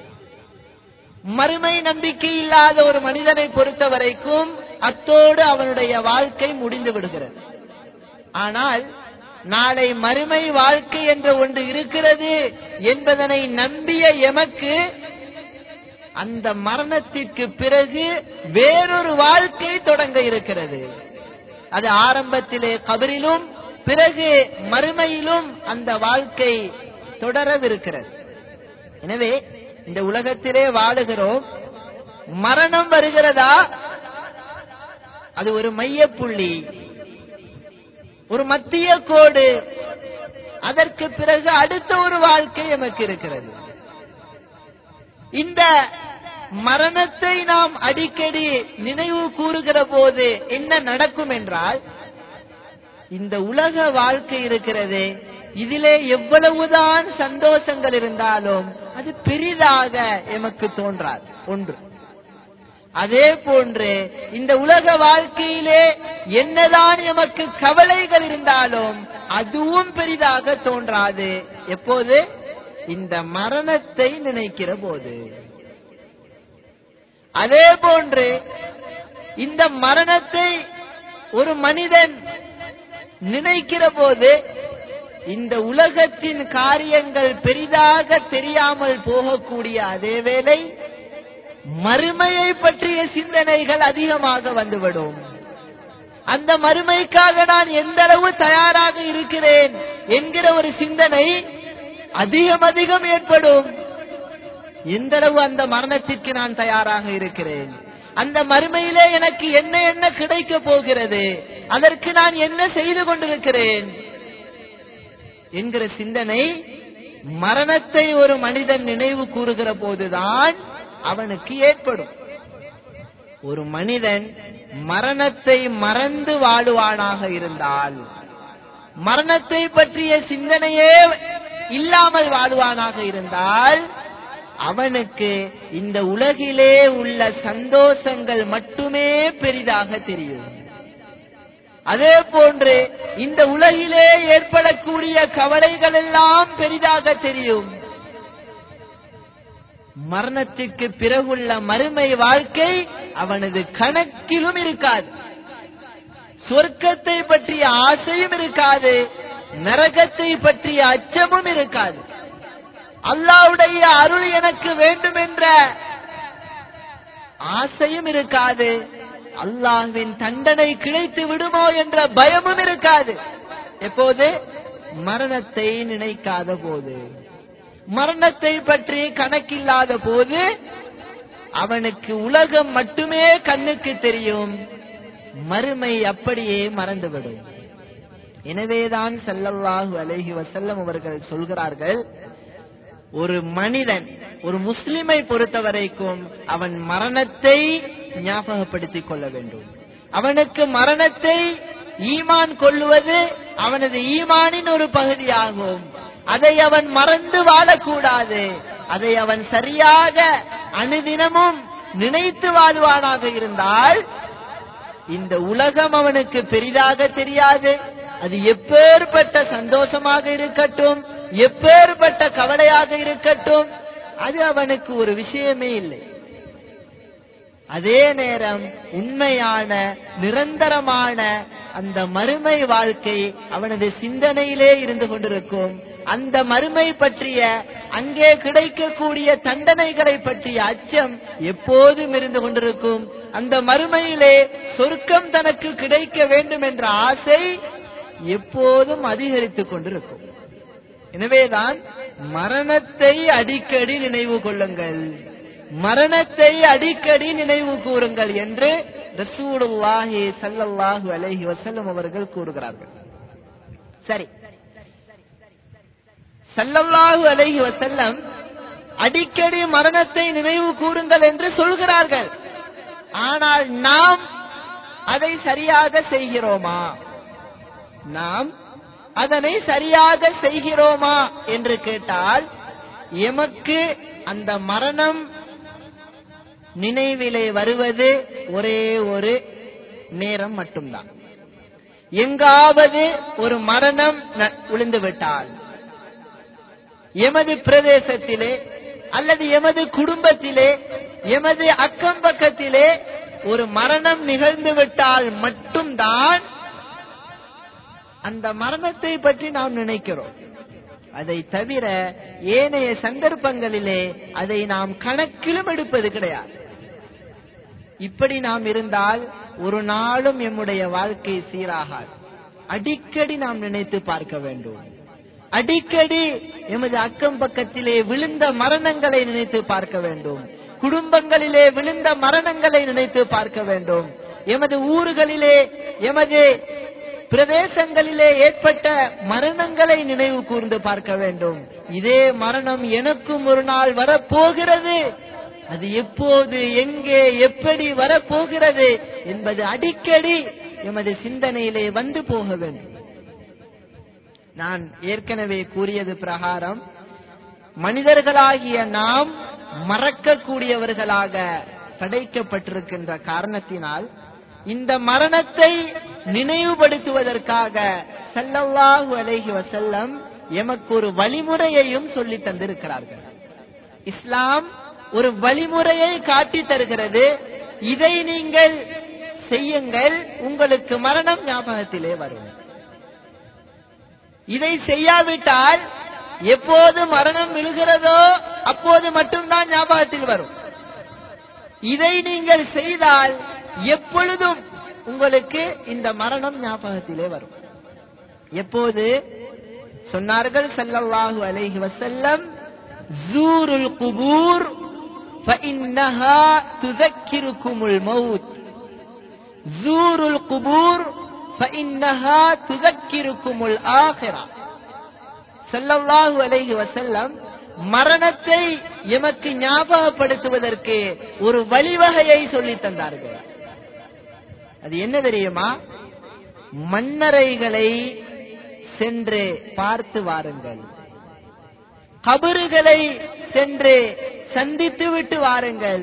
மறுமை நம்பிக்கை இல்லாத ஒரு மனிதனை பொறுத்த வரைக்கும் அத்தோடு அவனுடைய வாழ்க்கை முடிந்து விடுகிறது ஆனால் நாளை மறுமை வாழ்க்கை என்ற ஒன்று இருக்கிறது என்பதனை நம்பிய எமக்கு அந்த மரணத்திற்கு பிறகு வேறொரு வாழ்க்கை தொடங்க இருக்கிறது அது ஆரம்பத்திலே கபரிலும் பிறகு மறுமையிலும் அந்த வாழ்க்கை தொடரவிருக்கிறது எனவே இந்த உலகத்திலே வாழுகிறோம் மரணம் வருகிறதா அது ஒரு மையப்புள்ளி ஒரு மத்திய கோடு அதற்கு பிறகு அடுத்த ஒரு வாழ்க்கை எமக்கு இருக்கிறது இந்த மரணத்தை நாம் அடிக்கடி நினைவு கூறுகிற போது என்ன நடக்கும் என்றால் இந்த உலக வாழ்க்கை இருக்கிறது இதிலே எவ்வளவுதான் சந்தோஷங்கள் இருந்தாலும் அது பெரிதாக எமக்கு தோன்றாது ஒன்று அதே போன்று இந்த உலக வாழ்க்கையிலே என்னதான் எமக்கு கவலைகள் இருந்தாலும் அதுவும் பெரிதாக தோன்றாது எப்போது இந்த மரணத்தை நினைக்கிற போது அதே போன்று இந்த மரணத்தை ஒரு மனிதன் நினைக்கிற போது இந்த உலகத்தின் காரியங்கள் பெரிதாக தெரியாமல் போகக்கூடிய அதே வேளை மறுமையை பற்றிய சிந்தனைகள் அதிகமாக வந்துவிடும் அந்த மறுமைக்காக நான் எந்த அளவு தயாராக இருக்கிறேன் என்கிற ஒரு சிந்தனை அதிகம் அதிகம் ஏற்படும் எந்த அளவு அந்த மரணத்திற்கு நான் தயாராக இருக்கிறேன் அந்த மறுமையிலே எனக்கு என்ன என்ன கிடைக்க போகிறது அதற்கு நான் என்ன செய்து கொண்டிருக்கிறேன் என்கிற சிந்தனை மரணத்தை ஒரு மனிதன் நினைவு கூறுகிற போதுதான் அவனுக்கு ஏற்படும் ஒரு மனிதன் மரணத்தை மறந்து வாழுவானாக இருந்தால் மரணத்தை பற்றிய சிந்தனையே இல்லாமல் வாழுவானாக இருந்தால் அவனுக்கு இந்த உலகிலே உள்ள சந்தோஷங்கள் மட்டுமே பெரிதாக தெரியும் அதே போன்று இந்த உலகிலே ஏற்படக்கூடிய கவலைகள் எல்லாம் பெரிதாக தெரியும் மரணத்துக்கு பிறகுள்ள மறுமை வாழ்க்கை அவனது கணக்கிலும் இருக்காது சொர்க்கத்தை பற்றிய ஆசையும் இருக்காது நரகத்தை பற்றிய அச்சமும் இருக்காது அல்லாவுடைய அருள் எனக்கு வேண்டும் என்ற ஆசையும் இருக்காது அல்லாஹ்வின் தண்டனை கிடைத்து விடுமோ என்ற பயமும் இருக்காது எப்போது மரணத்தை நினைக்காத போது மரணத்தை பற்றி கணக்கில்லாத போது அவனுக்கு உலகம் மட்டுமே கண்ணுக்கு தெரியும் மறுமை அப்படியே மறந்துவிடும் எனவேதான் ஸல்லல்லாஹு அலைஹி வஸல்லம் அவர்கள் சொல்கிறார்கள் ஒரு மனிதன் ஒரு முஸ்லிமை பொறுத்தவரைக்கும் அவன் மரணத்தை ஞாபகப்படுத்திக் கொள்ள வேண்டும் அவனுக்கு மரணத்தை ஈமான் கொள்ளுவது அவனது ஈமானின் ஒரு பகுதியாகும் அதை அவன் மறந்து வாழக்கூடாது அதை அவன் சரியாக அனுதினமும் நினைத்து வாழ்வானாக இருந்தால் இந்த உலகம் அவனுக்கு பெரிதாக தெரியாது அது எப்பேற்பட்ட சந்தோஷமாக இருக்கட்டும் எப்பேற்பட்ட கவலையாக இருக்கட்டும் அது அவனுக்கு ஒரு விஷயமே இல்லை அதே நேரம் உண்மையான நிரந்தரமான அந்த மறுமை வாழ்க்கை அவனது சிந்தனையிலே இருந்து கொண்டிருக்கும் அந்த மறுமை பற்றிய அங்கே கிடைக்கக்கூடிய தண்டனைகளை பற்றிய அச்சம் எப்போதும் இருந்து கொண்டிருக்கும் அந்த மறுமையிலே சொர்க்கம் தனக்கு கிடைக்க வேண்டும் என்ற ஆசை எப்போதும் அதிகரித்துக் கொண்டிருக்கும் எனவேதான் மரணத்தை அடிக்கடி நினைவு கொள்ளுங்கள் மரணத்தை அடிக்கடி நினைவு கூறுங்கள் என்று ரசூலுல்லாஹி ஸல்லல்லாஹு அலைஹி வஸல்லம் அவர்கள் கூறுகிறார்கள் சரி ஸல்லல்லாஹு அலைஹி வஸல்லம் அடிக்கடி மரணத்தை நினைவு கூறுங்கள் என்று சொல்கிறார்கள் ஆனால் நாம் அதை சரியாக செய்கிறோமா நாம் அதனை சரியாக செய்கிறோமா என்று கேட்டால் எமக்கு அந்த மரணம் நினைவிலே வருவது ஒரே ஒரு நேரம் மட்டும்தான் எங்காவது ஒரு மரணம் ந- விழுந்து விட்டால் எமது பிரதேசத்திலே அல்லது எமது குடும்பத்திலே எமது அக்கம் பக்கத்திலே ஒரு மரணம் நிகழ்ந்து விட்டால் மட்டும்தான் அந்த மரணத்தை பற்றி நாம் நினைக்கிறோம் அதை தவிர ஏனைய சந்தர்ப்பங்களிலே அதை நாம் கணக்கிலும் எடுப்பது கிடையாது இப்படி நாம் இருந்தால் ஒரு நாளும் எம்முடைய வாழ்க்கை சீராகாது அடிக்கடி நாம் நினைத்து பார்க்க வேண்டும் அடிக்கடி எமது அக்கம் பக்கத்திலே விழுந்த மரணங்களை நினைத்து பார்க்க வேண்டும் குடும்பங்களிலே விழுந்த மரணங்களை நினைத்து பார்க்க வேண்டும் எமது ஊர்களிலே எமது பிரதேசங்களிலே ஏற்பட்ட மரணங்களை நினைவு கூர்ந்து பார்க்க வேண்டும் இதே மரணம் எனக்கும் ஒரு நாள் வரப்போகிறது அது எப்போது எங்கே எப்படி வரப்போகிறது என்பது அடிக்கடி எமது சிந்தனையிலே வந்து போக வேண்டும் நான் ஏற்கனவே கூறியது பிரகாரம் மனிதர்களாகிய நாம் மறக்கக்கூடியவர்களாக படைக்கப்பட்டிருக்கின்ற காரணத்தினால் இந்த மரணத்தை நினைவுபடுத்துவதற்காக ஸல்லல்லாஹு அலைஹி வஸல்லம் எமக்கு ஒரு வழிமுறையையும் சொல்லி தந்திருக்கிறார்கள் இஸ்லாம் ஒரு வழிமுறையை காட்டி தருகிறது இதை நீங்கள் செய்யுங்கள் உங்களுக்கு மரணம் ஞாபகத்திலே வரும் இதை செய்யாவிட்டால் எப்போது மரணம் விழுகிறதோ அப்போது மட்டும்தான் ஞாபகத்தில் வரும் இதை நீங்கள் செய்தால் எப்பொழுதும் உங்களுக்கு இந்த மரணம் ஞாபகத்திலே வரும் எப்போது சொன்னார்கள் ஸல்லல்லாஹு அலைஹி வஸல்லம் ஜூருல் குபூர் فإنها تذكركم الموت زوروا القبور فإنها تذكركم الآخرة ஸல்லல்லாஹு அலைஹி வஸல்லம் மரணத்தை எமக்கு ஞாபகப்படுத்துவதற்கு ஒரு வழிவகையை சொல்லி தந்தார்கள் அது என்ன தெரியுமா மன்னரைகளை சென்று பார்த்து வாருங்கள் கபறுகளை சென்று சந்தித்து விட்டு வாருங்கள்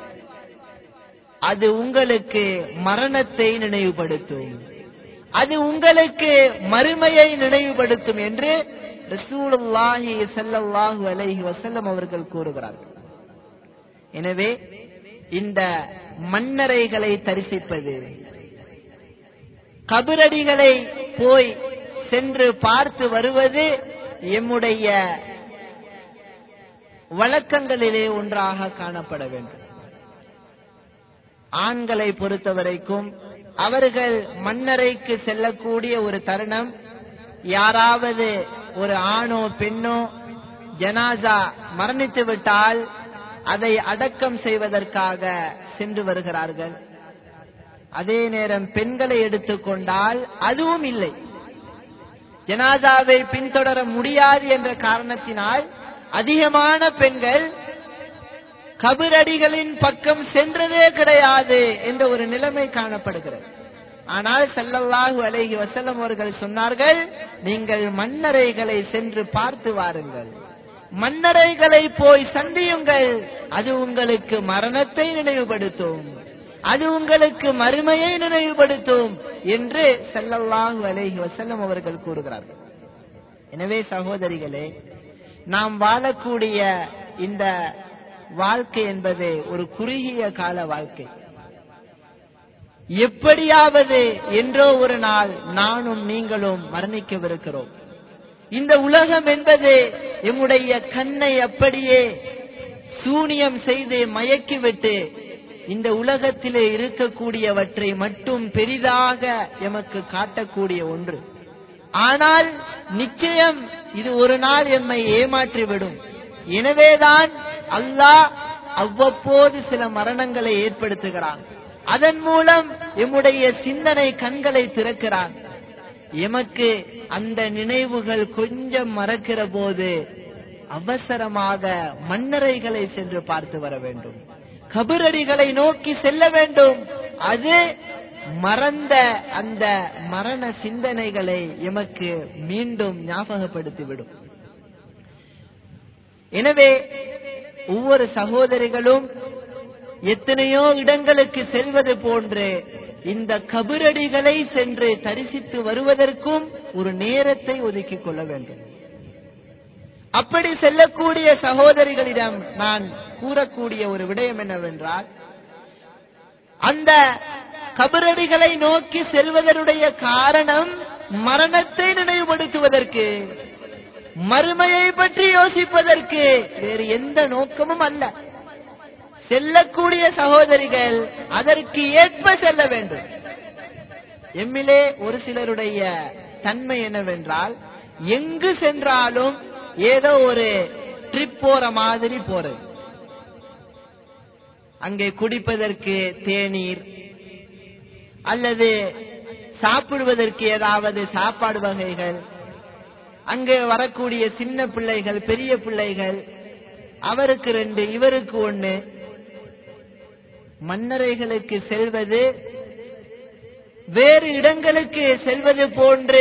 அது உங்களுக்கு மரணத்தை நினைவுபடுத்தும் அது உங்களுக்கு மறுமையை நினைவுபடுத்தும் என்று ரசூலுல்லாஹி ஸல்லல்லாஹு அலைஹி வஸல்லம் அவர்கள் கூறுகிறார்கள் எனவே இந்த மன்னரைகளை தரிசிப்பது கபரடிகளை போய் சென்று பார்த்து வருவது எம்முடைய வழக்கங்களிலே ஒன்றாக காணப்பட வேண்டும் ஆண்களை பொறுத்தவரைக்கும் அவர்கள் மன்னரைக்கு செல்லக்கூடிய ஒரு தருணம் யாராவது ஒரு ஆணோ பெண்ணோ ஜனாசா மரணித்து விட்டால் அதை அடக்கம் செய்வதற்காக சென்று வருகிறார்கள் அதே நேரம் பெண்களை எடுத்துக்கொண்டால் அதுவும் இல்லை ஜனாதாவை பின்தொடர முடியாது என்ற காரணத்தினால் அதிகமான பெண்கள் கபிரடிகளின் பக்கம் சென்றதே கிடையாது என்ற ஒரு நிலைமை காணப்படுகிறது ஆனால் ஸல்லல்லாஹு அலைஹி வஸல்லம் அவர்கள் சொன்னார்கள் நீங்கள் மன்னரைகளை சென்று பார்த்து வாருங்கள் மன்னரைகளை போய் சந்தியுங்கள் அது உங்களுக்கு மரணத்தை நினைவுபடுத்தும் அது உங்களுக்கு மறுமையை நினைவுபடுத்தும் என்று ஸல்லல்லாஹு அலைஹி வஸல்லம் அவர்கள் கூறுகிறார்கள் எனவே சகோதரிகளே நாம் வாழக்கூடிய இந்த வாழ்க்கை என்பது ஒரு குறுகிய கால வாழ்க்கை எப்படியாவது என்றோ ஒரு நாள் நானும் நீங்களும் மரணிக்கவிருக்கிறோம் இந்த உலகம் என்பது எம்முடைய கண்ணை அப்படியே சூனியம் செய்து மயக்கிவிட்டு இந்த உலகத்திலே இருக்கக்கூடியவற்றை மட்டும் பெரிதாக எமக்கு காட்டக்கூடிய ஒன்று ஆனால் நிச்சயம் இது ஒரு நாள் எம்மை ஏமாற்றிவிடும் எனவேதான் அல்லாஹ் அவ்வப்போது சில மரணங்களை ஏற்படுத்துகிறான் அதன் மூலம் எம்முடைய சிந்தனை கண்களை திறக்கிறான் எமக்கு அந்த நினைவுகள் கொஞ்சம் மறக்கிற போது அவசரமாக மன்னரைகளை சென்று பார்த்து வர வேண்டும் கபரடிகளை நோக்கி செல்ல வேண்டும் அது மறந்த அந்த மரண சிந்தனைகளை எமக்கு மீண்டும் ஞாபகப்படுத்திவிடும் எனவே ஒவ்வொரு சகோதரிகளும் எத்தனையோ இடங்களுக்கு செல்வது போன்று இந்த கபரடிகளை சென்று தரிசித்து வருவதற்கும் ஒரு நேரத்தை ஒதுக்கிக் கொள்ள வேண்டும் அப்படி செல்லக்கூடிய சகோதரிகளிடம் நான் கூறக்கூடிய ஒரு விடயம் என்னவென்றால் அந்த கபரடிகளை நோக்கி செல்வதனுடைய காரணம் மரணத்தை நினைவுபடுத்துவதற்கு மறுமையை பற்றி யோசிப்பதற்கு வேறு எந்த நோக்கமும் அல்ல செல்லக்கூடிய சகோதரிகள் அதற்கு ஏற்ப செல்ல வேண்டும் எம்மிலே ஒரு சிலருடைய தன்மை என்னவென்றால் எங்கு சென்றாலும் ஏதோ ஒரு ட்ரிப் போற மாதிரி போறது அங்கே குடிப்பதற்கு தேநீர் அல்லது சாப்பிடுவதற்கு ஏதாவது சாப்பாடு வகைகள் அங்கே வரக்கூடிய சின்ன பிள்ளைகள் பெரிய பிள்ளைகள் அவருக்கு ரெண்டு இவருக்கு ஒண்ணு மன்னரைகளுக்கு செல்வது வேறு இடங்களுக்கு செல்வது போன்று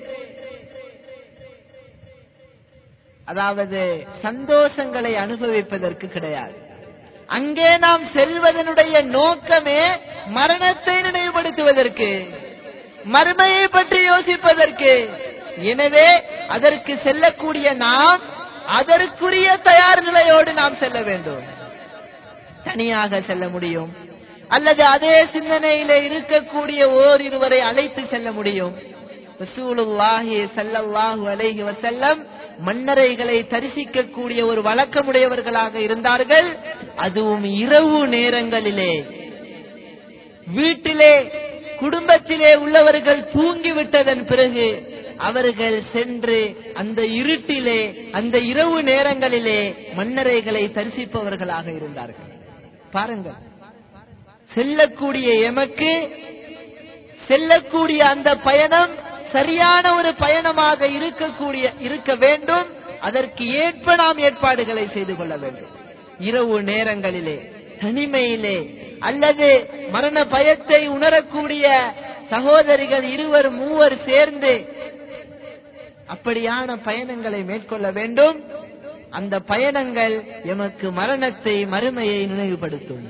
அதாவது சந்தோஷங்களை அனுபவிப்பதற்கு கிடையாது அங்கே நாம் செல்வதனுடைய நோக்கமே மரணத்தை நினைவுபடுத்துவதற்கு மறுமையை பற்றி யோசிப்பதற்கு எனவே அதற்கு செல்லக்கூடிய நாம் அதற்குரிய தயார் நிலையோடு நாம் செல்ல வேண்டும் தனியாக செல்ல முடியும் அல்லது அதே சிந்தனையிலே இருக்கக்கூடிய ஓர் இருவரை அழைத்து செல்ல முடியும் ரசூலுல்லாஹி ஸல்லல்லாஹு அலைஹி வஸல்லம் மன்னரைகளை தரிசிக்கக்கூடிய ஒரு வழக்கமுடையவர்களாக இருந்தார்கள் அதுவும் இரவு நேரங்களிலே வீட்டிலே குடும்பத்திலே உள்ளவர்கள் தூங்கிவிட்டதன் பிறகு அவர்கள் சென்று அந்த இருட்டிலே அந்த இரவு நேரங்களிலே மன்னரைகளை தரிசிப்பவர்களாக இருந்தார்கள் பாருங்கள் செல்லக்கூடிய எமக்கு செல்லக்கூடிய அந்த பயணம் சரியான ஒரு பயணமாக இருக்கக்கூடிய இருக்க வேண்டும் அதற்கு ஏற்ப நாம் ஏற்பாடுகளை செய்து கொள்ள வேண்டும் இரவு நேரங்களிலே தனிமையிலே அல்லது மரண பயத்தை உணரக்கூடிய சகோதரிகள் இருவர் மூவர் சேர்ந்து அப்படியான பயணங்களை மேற்கொள்ள வேண்டும் அந்த பயணங்கள் எமக்கு மரணத்தை மறுமையை நினைவுபடுத்தும்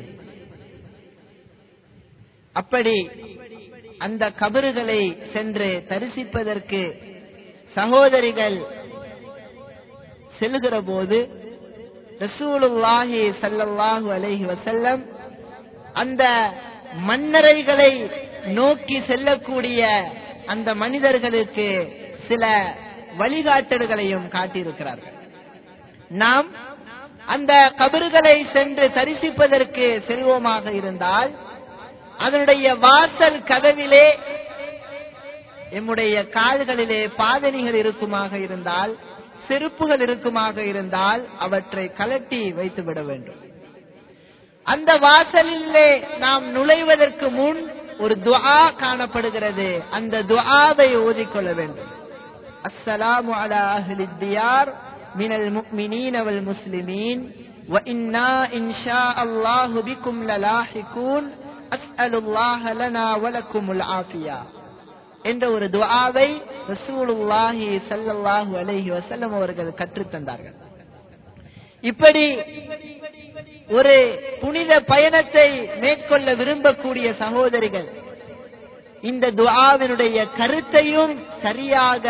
அப்படி அந்த கபறுகளை சென்று தரிசிப்பதற்கு சகோதரிகள் செல்லுகிற போது ரசூலுல்லாஹி ஸல்லல்லாஹு அலைஹி வஸல்லம் அந்த மன்னரைகளை நோக்கி செல்லக்கூடிய அந்த மனிதர்களுக்கு சில வழிகாட்டல்களையும் காட்டியிருக்கிறார்கள் நாம் அந்த கபறுகளை சென்று தரிசிப்பதற்கு செல்வோமாக இருந்தால் அதனுடைய வாசல் கதவிலே எம்முடைய கால்களிலே பாதணிகள் இருக்குமாக இருந்தால் செருப்புகள் இருக்குமாக இருந்தால் அவற்றை கலட்டி வைத்து விட வேண்டும் அந்த வாசலிலே நாம் நுழைவதற்கு முன் ஒரு துஆ காணப்படுகிறது அந்த துஆவை ஓதிக்கொள்ள வேண்டும் அஸ்ஸலாமு அலா அஹ்லி தியார் மினல் முஃமினீன வல் முஸ்லிமீன் وإنا إن شاء الله بكم للاحقون أسأل الله لنا ولكم العافية என்ற ஒரு துஆவை ரசூலுல்லாஹி ஸல்லல்லாஹு அலைஹி வஸல்லம் அவர்கள் கற்றுத் தந்தார்கள் இப்படி ஒரு புனித பயணத்தை மேற்கொள்ள விரும்பக்கூடிய சகோதரிகள் இந்த துஆவினுடைய கருத்தையும் சரியாக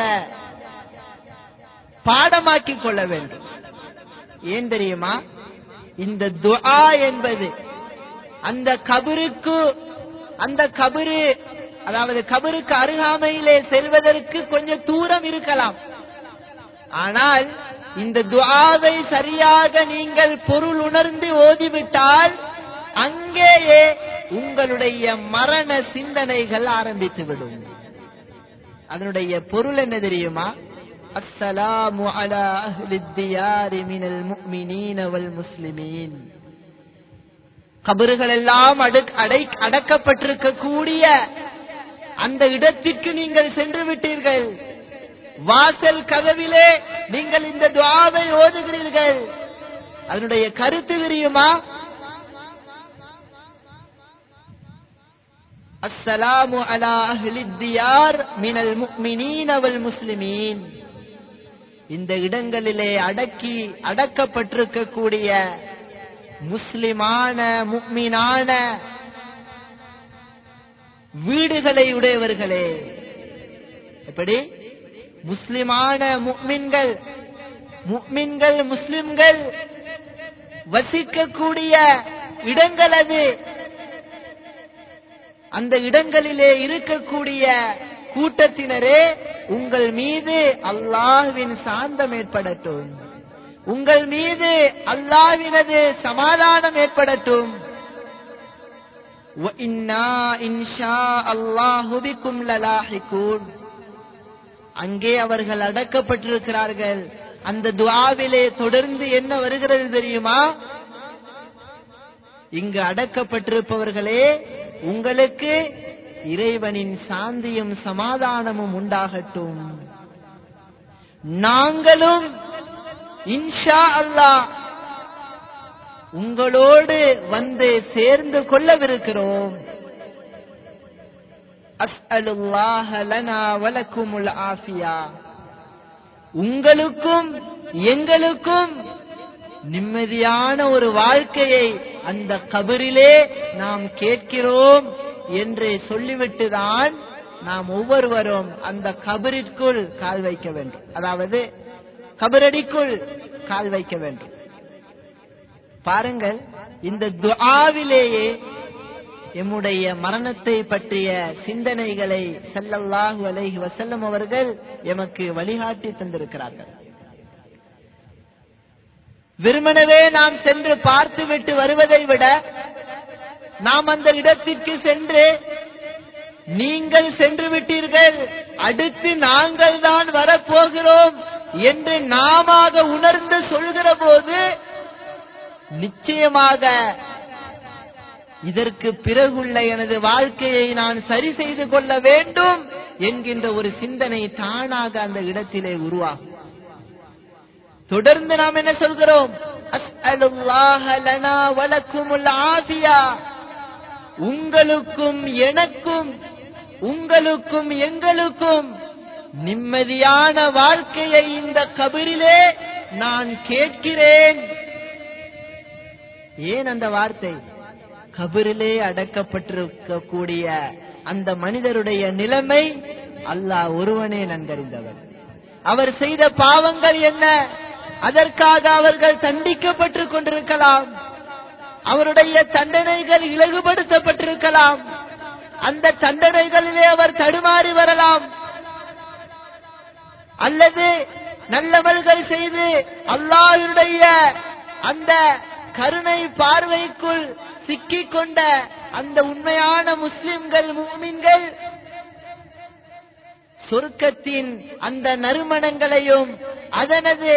பாடமாக்கிக் கொள்ள வேண்டும் ஏன் தெரியுமா இந்த துஆ என்பது அந்த கபருக்கு அந்த கபரு அதாவது கபருக்கு அருகாமையிலே செல்வதற்கு கொஞ்சம் தூரம் இருக்கலாம் ஆனால் இந்த துஆவை சரியாக நீங்கள் பொருள் உணர்ந்து ஓதிவிட்டால் அங்கேயே உங்களுடைய மரண சிந்தனைகள் ஆரம்பித்துவிடும் அதனுடைய பொருள் என்ன தெரியுமா அஸ்ஸலாமு அலா அஹ்லி தியாரி மினல் முஃமினீன வல் முஸ்லிமீன் கபறுகள் எல்லாம் அடை அடக்கப்பட்டிருக்கக்கூடிய அந்த இடத்திற்கு நீங்கள் சென்று விட்டீர்கள் வாசல் கதவிலே நீங்கள் இந்த துவாவை ஓதுகிறீர்கள் அதனுடைய கருத்து தெரியுமா அஸ்ஸலாமு அலா அஹ்லி தியார் மினல் முஃமினீன வல் முஸ்லிமீன் இந்த இடங்களிலே அடக்கி அடக்கப்பட்டிருக்கக்கூடிய முஸ்லிமான முக்மினான வீடுகளை உடையவர்களே எப்படி முஸ்லிமான முக்மின்கள் முக்மின்கள் முஸ்லிம்கள் வசிக்கக்கூடிய இடங்கள் அது அந்த இடங்களிலே இருக்கக்கூடிய கூட்டத்தினரே உங்கள் மீது அல்லாஹ்வின் சாந்தம் ஏற்படட்டும் உங்கள் மீது அல்லாஹ்வினது சமாதானம் ஏற்படட்டும் وَإِنَّا إِنْ شَاءَ اللَّهُ بِكُمْ لَلَاحِقُونَ அங்கே அவர்கள் அடக்கப்பட்டிருக்கிறார்கள் அந்த துஆவிலே தொடர்ந்து என்ன வருகிறது தெரியுமா இங்கு அடக்கப்பட்டிருப்பவர்களே உங்களுக்கு இறைவனின் சாந்தியும் சமாதானமும் உண்டாகட்டும் நாங்களும் இன்ஷா அல்லாஹ் உங்களோடு வந்து சேர்ந்து கொள்ளவிருக்கிறோம் அஸ்அலுல்லாஹ லனா வலக்குமுல் ஆஃபியா உங்களுக்கும் எங்களுக்கும் நிம்மதியான ஒரு வாழ்க்கையை அந்த கபரிலே நாம் கேட்கிறோம் என்று சொல்லிவிட்டுதான் நாம் ஒவ்வொருவரும் அந்த கபரிற்குள் கால் வைக்க வேண்டும் அதாவது கபரடிக்குள் கால் வைக்க வேண்டும் பாருங்கள் இந்த துஆவிலேயே எம்முடைய மரணத்தை பற்றிய சிந்தனைகளை ஸல்லல்லாஹு அலைஹி வஸல்லம் அவர்கள் எமக்கு வழிகாட்டி தந்திருக்கிறார்கள் வெறுமனவே நாம் சென்று பார்த்துவிட்டு வருவதை விட நாம் அந்த இடத்திற்கு சென்று நீங்கள் சென்று விட்டீர்கள் அடுத்து நாங்கள் தான் வரப்போகிறோம் என்று நாம உணர்ந்து சொல்கிற போது நிச்சயமாக இதற்கு பிறகுள்ள எனது வாழ்க்கையை நான் சரி செய்து கொள்ள வேண்டும் என்கின்ற ஒரு சிந்தனை தானாக அந்த இடத்திலே உருவாகும் தொடர்ந்து நாம் என்ன சொல்கிறோம் அஸ்அலுல்லாஹ லனா வலக்குமுல் ஆஃபியா உங்களுக்கும் எனக்கும் உங்களுக்கும் எங்களுக்கும் நிம்மதியான வாழ்க்கையை இந்த கபிரிலே நான் கேட்கிறேன் ஏன் அந்த வார்த்தை கபிரிலே அடக்கப்பட்டிருக்கக்கூடிய அந்த மனிதருடைய நிலைமை அல்லாஹ் ஒருவனே நன்கறிந்தவர் அவர் செய்த பாவங்கள் என்ன அதற்காக அவர்கள் தண்டிக்கப்பட்டுக் கொண்டிருக்கலாம் அவருடைய தண்டனைகள் இலகுபடுத்தப்பட்டிருக்கலாம் அந்த தண்டனைகளிலே அவர் தடுமாறி வரலாம் அல்லது நல்லவர்கள் செய்து அல்லாஹ்வுடைய அந்த கருணை பார்வைக்குள் சிக்கிக் கொண்ட அந்த உண்மையான முஸ்லிம்கள் மூமின்கள் சொர்க்கத்தின் அந்த நறுமணங்களையும் அதனது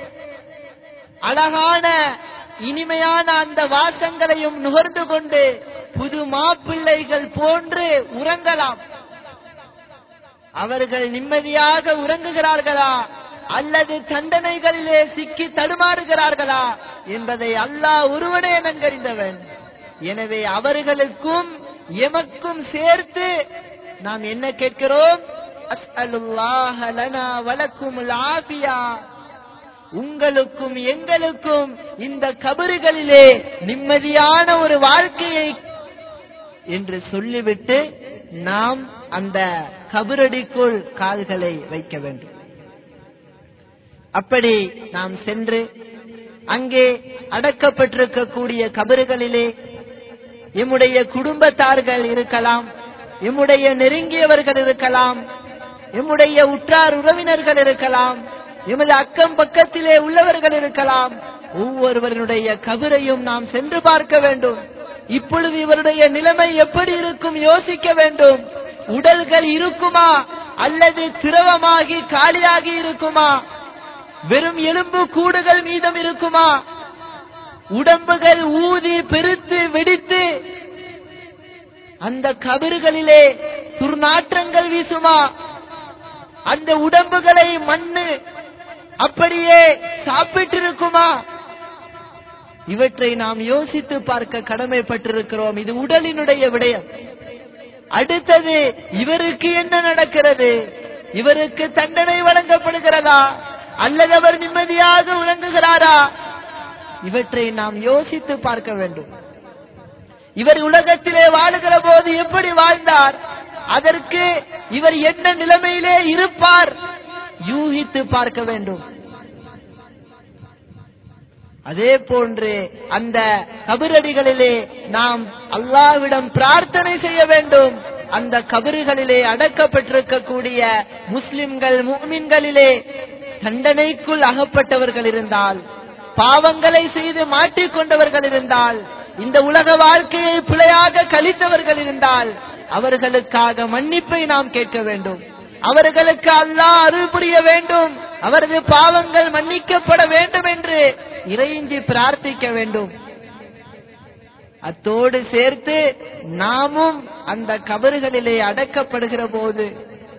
அழகான இனிமையான அந்த வாசங்களையும் நுகர்ந்து கொண்டு புது மாப்பிள்ளைகள் போன்று உறங்கலாம் அவர்கள் நிம்மதியாக உறங்குகிறார்களா அல்லது தண்டனைகளிலே சிக்கி தடுமாறுகிறார்களா என்பதை அல்லாஹ் ஒருவனே நன்கறிந்தவன் எனவே அவர்களுக்கும் எமக்கும் சேர்த்து நாம் என்ன கேட்கிறோம் அஸ்அலுல்லாஹ லனா வலக்குமுல் ஆஃபியா உங்களுக்கும் எங்களுக்கும் இந்த கபறுகளிலே நிம்மதியான ஒரு வாழ்க்கையை என்று சொல்லிவிட்டு நாம் அந்த கபரடிக்குள் கால்களை வைக்க வேண்டும் அப்படி நாம் சென்று அங்கே அடக்கப்பட்டிருக்கக்கூடிய கபறுகளிலே எம்முடைய குடும்பத்தார்கள் இருக்கலாம் எம்முடைய நெருங்கியவர்கள் இருக்கலாம் எம்முடைய உற்றார் உறவினர்கள் இருக்கலாம் எமது அக்கம் பக்கத்திலே உள்ளவர்கள் இருக்கலாம் ஒவ்வொருவருடைய கபரையும் நாம் சென்று பார்க்க வேண்டும் இப்பொழுது இவருடைய நிலைமை எப்படி இருக்கும் யோசிக்க வேண்டும் உடல்கள் இருக்குமா அல்லது திரவமாகி காலியாகி இருக்குமா வெறும் எலும்பு கூடுகள் மீதம் இருக்குமா உடம்புகள் ஊதி பெருத்து வெடித்து அந்த கபிறுகளிலே துர்நாற்றங்கள் வீசுமா அந்த உடம்புகளை மண்ணு அப்படியே சாப்பிட்டிருக்குமா இவற்றை நாம் யோசித்து பார்க்க கடமைப்பட்டிருக்கிறோம் இது உடலினுடைய விடயம் அடுத்தது இவருக்கு என்ன நடக்கிறது இவருக்கு தண்டனை வழங்கப்படுகிறதா அல்லது அவர் நிம்மதியாக விளங்குகிறாரா இவற்றை நாம் யோசித்து பார்க்க வேண்டும் இவர் உலகத்திலே வாழுகிற போது எப்படி வாழ்ந்தார் அதற்கு இவர் என்ன நிலைமையிலே இருப்பார் யூகித்து பார்க்க வேண்டும் அதே போன்று அந்த கபரடிகளிலே நாம் அல்லாவிடம் பிரார்த்தனை செய்ய வேண்டும் அந்த கபறுகளிலே அடக்கப்பட்டிருக்கக்கூடிய முஸ்லிம்கள் முக்மின்களிலே தண்டனைக்குள் அகப்பட்டவர்கள் இருந்தால் பாவங்களை செய்து மாட்டிக்கொண்டவர்கள் இருந்தால் இந்த உலக வாழ்க்கையை பிழையாக கழித்தவர்கள் இருந்தால் அவர்களுக்காக மன்னிப்பை நாம் கேட்க வேண்டும் அவர்களுக்கு அல்லாஹ் அருள் புரிய வேண்டும் அவரது பாவங்கள் மன்னிக்கப்பட வேண்டும் என்று இறைஞ்சி பிரார்த்திக்க வேண்டும் அத்தோடு சேர்த்து நாமும் அந்த கபறுகளிலே அடக்கப்படுகிற போது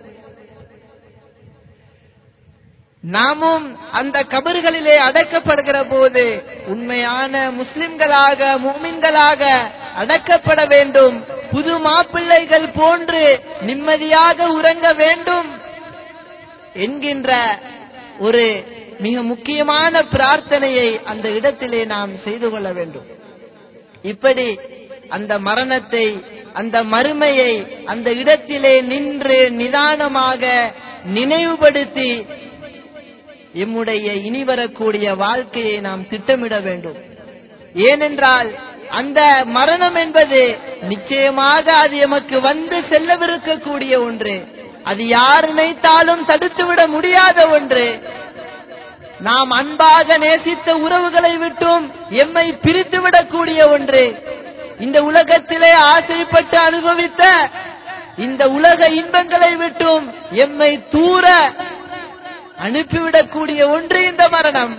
நாமும் அந்த கபறுகளிலே அடக்கப்படுகிற போது உண்மையான முஸ்லிம்களாக முமின்களாக அடக்கப்பட வேண்டும் புது மாப்பிள்ளைகள் போன்று நிம்மதியாக உறங்க வேண்டும் என்கின்ற ஒரு மிக முக்கியமான பிரார்த்தனையை அந்த இடத்திலே நாம் செய்து கொள்ள வேண்டும் இப்படி அந்த மரணத்தை அந்த மறுமையை அந்த இடத்திலே நின்று நிதானமாக நினைவுபடுத்தி எம்முடைய இனி வரக்கூடிய வாழ்க்கையை நாம் திட்டமிட வேண்டும் ஏனென்றால் அந்த மரணம் என்பது நிச்சயமாக அது எமக்கு வந்து செல்லவிருக்கக்கூடிய ஒன்று அது யார் நினைத்தாலும் தடுத்துவிட முடியாத ஒன்று நாம் அன்பாக நேசித்த உறவுகளை விட்டும் எம்மை பிரித்துவிடக்கூடிய ஒன்று இந்த உலகத்திலே ஆசைப்பட்டு அனுபவித்த இந்த உலக இன்பங்களை விட்டும் எம்மை தூர அனுப்பிவிடக்கூடிய ஒன்று இந்த மரணம்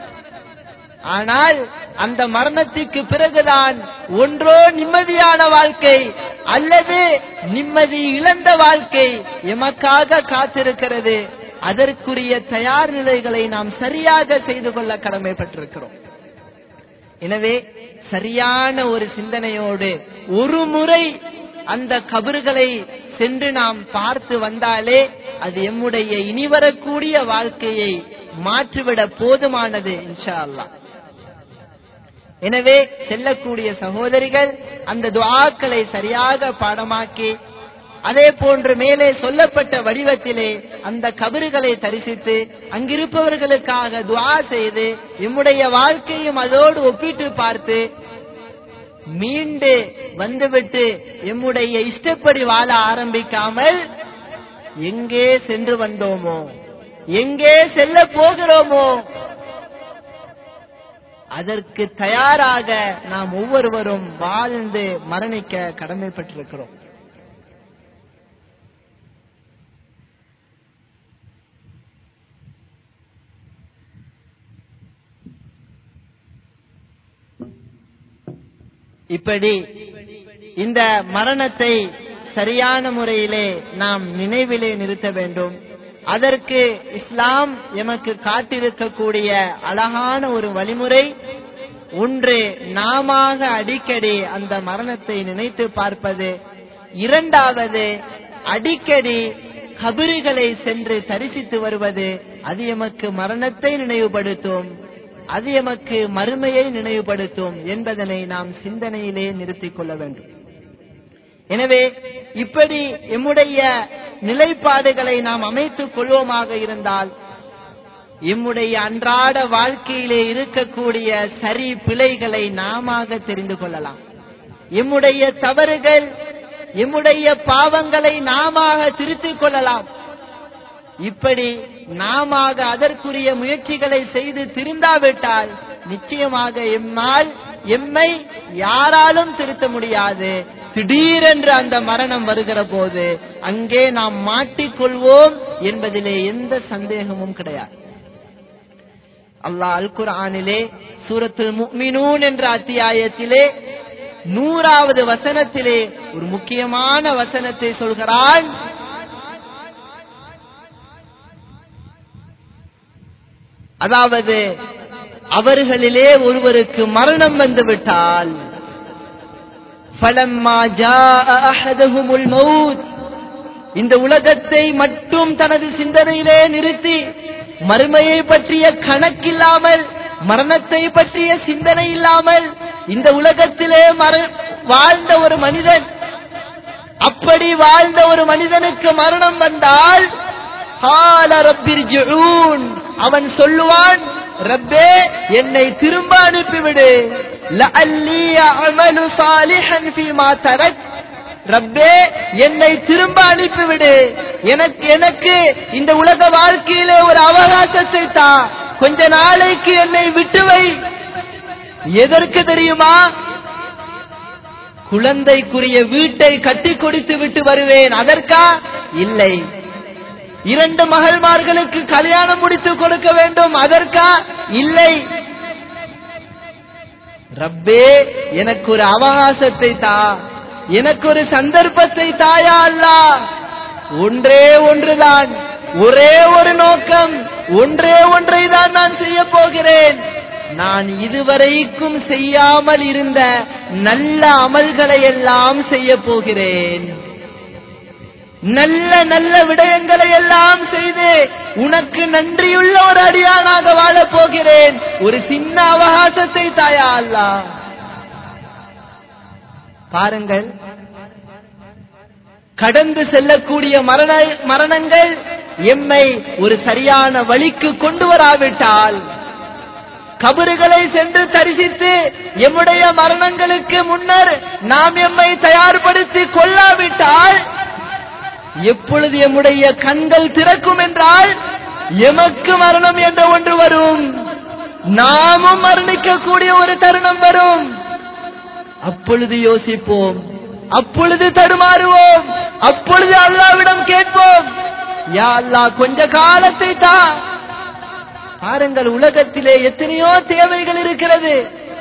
ஆனால் அந்த மரணத்திற்கு பிறகுதான் ஒன்றோ நிம்மதியான வாழ்க்கை அல்லது நிம்மதி இழந்த வாழ்க்கை எமக்காக காத்திருக்கிறது அதற்குரிய தயார் நிலைகளை நாம் சரியாக செய்து கொள்ள கடமைப்பட்டிருக்கிறோம் எனவே சரியான ஒரு சிந்தனையோடு ஒரு முறை அந்த கபறுகளை சென்று நாம் பார்த்து வந்தாலே அது எம்முடைய இனி வரக்கூடிய வாழ்க்கையை மாற்றிவிட போதுமானது இன்ஷா அல்லாஹ் எனவே செல்லக்கூடிய சகோதரிகள் அந்த துஆக்களை சரியாக பாடமாக்கி அதே போன்று மேலே சொல்லப்பட்ட வடிவத்திலே அந்த கபறுகளை தரிசித்து அங்கிருப்பவர்களுக்காக துஆ செய்து எம்முடைய வாழ்க்கையும் அதோடு ஒப்பிட்டு பார்த்து மீண்டு வந்துவிட்டு எம்முடைய இஷ்டப்படி வாழ ஆரம்பிக்காமல் எங்கே சென்று வந்தோமோ எங்கே செல்ல போகிறோமோ அதற்கு தயாராக நாம் ஒவ்வொருவரும் வாழ்ந்து மரணிக்க கடமைப்பட்டிருக்கிறோம் இப்படி இந்த மரணத்தை சரியான முறையிலே நாம் நினைவிலே நிறுத்த வேண்டும் அதற்கு இஸ்லாம் எமக்கு காட்டிருக்கக்கூடிய அழகான ஒரு வழிமுறை ஒன்று நாம அடிக்கடி அந்த மரணத்தை நினைத்து பார்ப்பது இரண்டாவது அடிக்கடி கபிறுகளை சென்று தரிசித்து வருவது அது எமக்கு மரணத்தை நினைவுபடுத்தும் அது எமக்கு மறுமையை நினைவுபடுத்தும் என்பதனை நாம் சிந்தனையிலே நிறுத்திக் கொள்ள வேண்டும் எனவே இப்படி எம்முடைய நிலைப்பாடுகளை நாம் அமைத்துக் கொள்வோமாக இருந்தால் எம்முடைய அன்றாட வாழ்க்கையிலே இருக்கக்கூடிய சரி பிழைகளை நாம தெரிந்து கொள்ளலாம் எம்முடைய தவறுகள் எம்முடைய பாவங்களை நாம திருத்திக் கொள்ளலாம் இப்படி நாம அதற்குரிய முயற்சிகளை செய்து திருந்தாவிட்டால் நிச்சயமாக எம்மால் எம்மை யாராலும் திருத்த முடியாது திடீரென்று அந்த மரணம் வருகிற போது அங்கே நாம் மாட்டிக்கொள்வோம் என்பதிலே எந்த சந்தேகமும் கிடையாது அல்லாஹ் அல் குர்ஆனிலே சூரத்துல் முஃமினூன் என்ற அத்தியாயத்திலே நூறாவது வசனத்திலே ஒரு முக்கியமான வசனத்தை சொல்கிறான் அதாவது அவர்களிலே ஒருவருக்கு மரணம் வந்து விட்டால் فَلَمَّا جَاءَ أَحَدَهُمُ الْمَوْتُ இந்த உலகத்தை மட்டும் தனது சிந்தனையிலே நிறுத்தி மறுமையை பற்றிய கணக்கில்லாமல் மரணத்தை பற்றிய சிந்தனை இல்லாமல் இந்த உலகத்திலே மர- வாழ்ந்த ஒரு மனிதன் அப்படி வாழ்ந்த ஒரு மனிதனுக்கு மரணம் வந்தால் "கால ரப்பிர்ஜிஊன்." அவன் சொல்லுவான் ரப்பே என்னை திரும்ப அனுப்பிவிடு லஅல்லி அமலு சாலிஹன் ஃபீமா தரக் ரப்பே என்னை திரும்ப அனுப்பிவிடு எனக்கு எனக்கு இந்த உலக வாழ்க்கையிலே ஒரு அவகாசத்தை தா கொஞ்ச நாளைக்கு என்னை விட்டு வை எதற்கு தெரியுமா குழந்தைக்குரிய வீட்டை கட்டி கொடுத்து விட்டு வருவேன் அதற்கா இல்லை இரண்டு மகள்மார்களுக்கு கல்யாணம் முடித்து கொடுக்க வேண்டும் அதற்கா இல்லை ரப்பே எனக்கு ஒரு அவகாசத்தை தா எனக்கு ஒரு சந்தர்ப்பத்தை தாயா அல்லா ஒன்றே ஒன்றுதான் ஒரே ஒரு நோக்கம் ஒன்றே ஒன்றை தான் நான் செய்ய போகிறேன் நான் இதுவரைக்கும் செய்யாமல் இருந்த நல்ல அமல்களை எல்லாம் செய்ய போகிறேன் நல்ல நல்ல விடயங்களை எல்லாம் செய்து உனக்கு நன்றியுள்ள ஒரு அடியானாக வாழப் போகிறேன் ஒரு சின்ன அவகாசத்தை தாயா அல்லா பாருங்கள் கடந்து செல்லக்கூடிய மரண மரணங்கள் எம்மை ஒரு சரியான வழிக்கு கொண்டு வராவிட்டால் கபறுகளை சென்று தரிசித்து எம்முடைய மரணங்களுக்கு முன்னர் நாம் எம்மை தயார்படுத்தி கொள்ளாவிட்டால் எப்பொழுது எம்முடைய கண்கள் திறக்கும் என்றால் எமக்கு மரணம் என்ற ஒன்று வரும் நாமும் மரணிக்கக்கூடிய ஒரு தருணம் வரும் அப்பொழுது யோசிப்போம் அப்பொழுது தடுமாறுவோம் அப்பொழுது அல்லாவிடம் கேட்போம் யா அல்லாஹ் கொஞ்ச காலத்தை தா பாருங்கள் உலகத்திலே எத்தனையோ தேவைகள் இருக்கிறது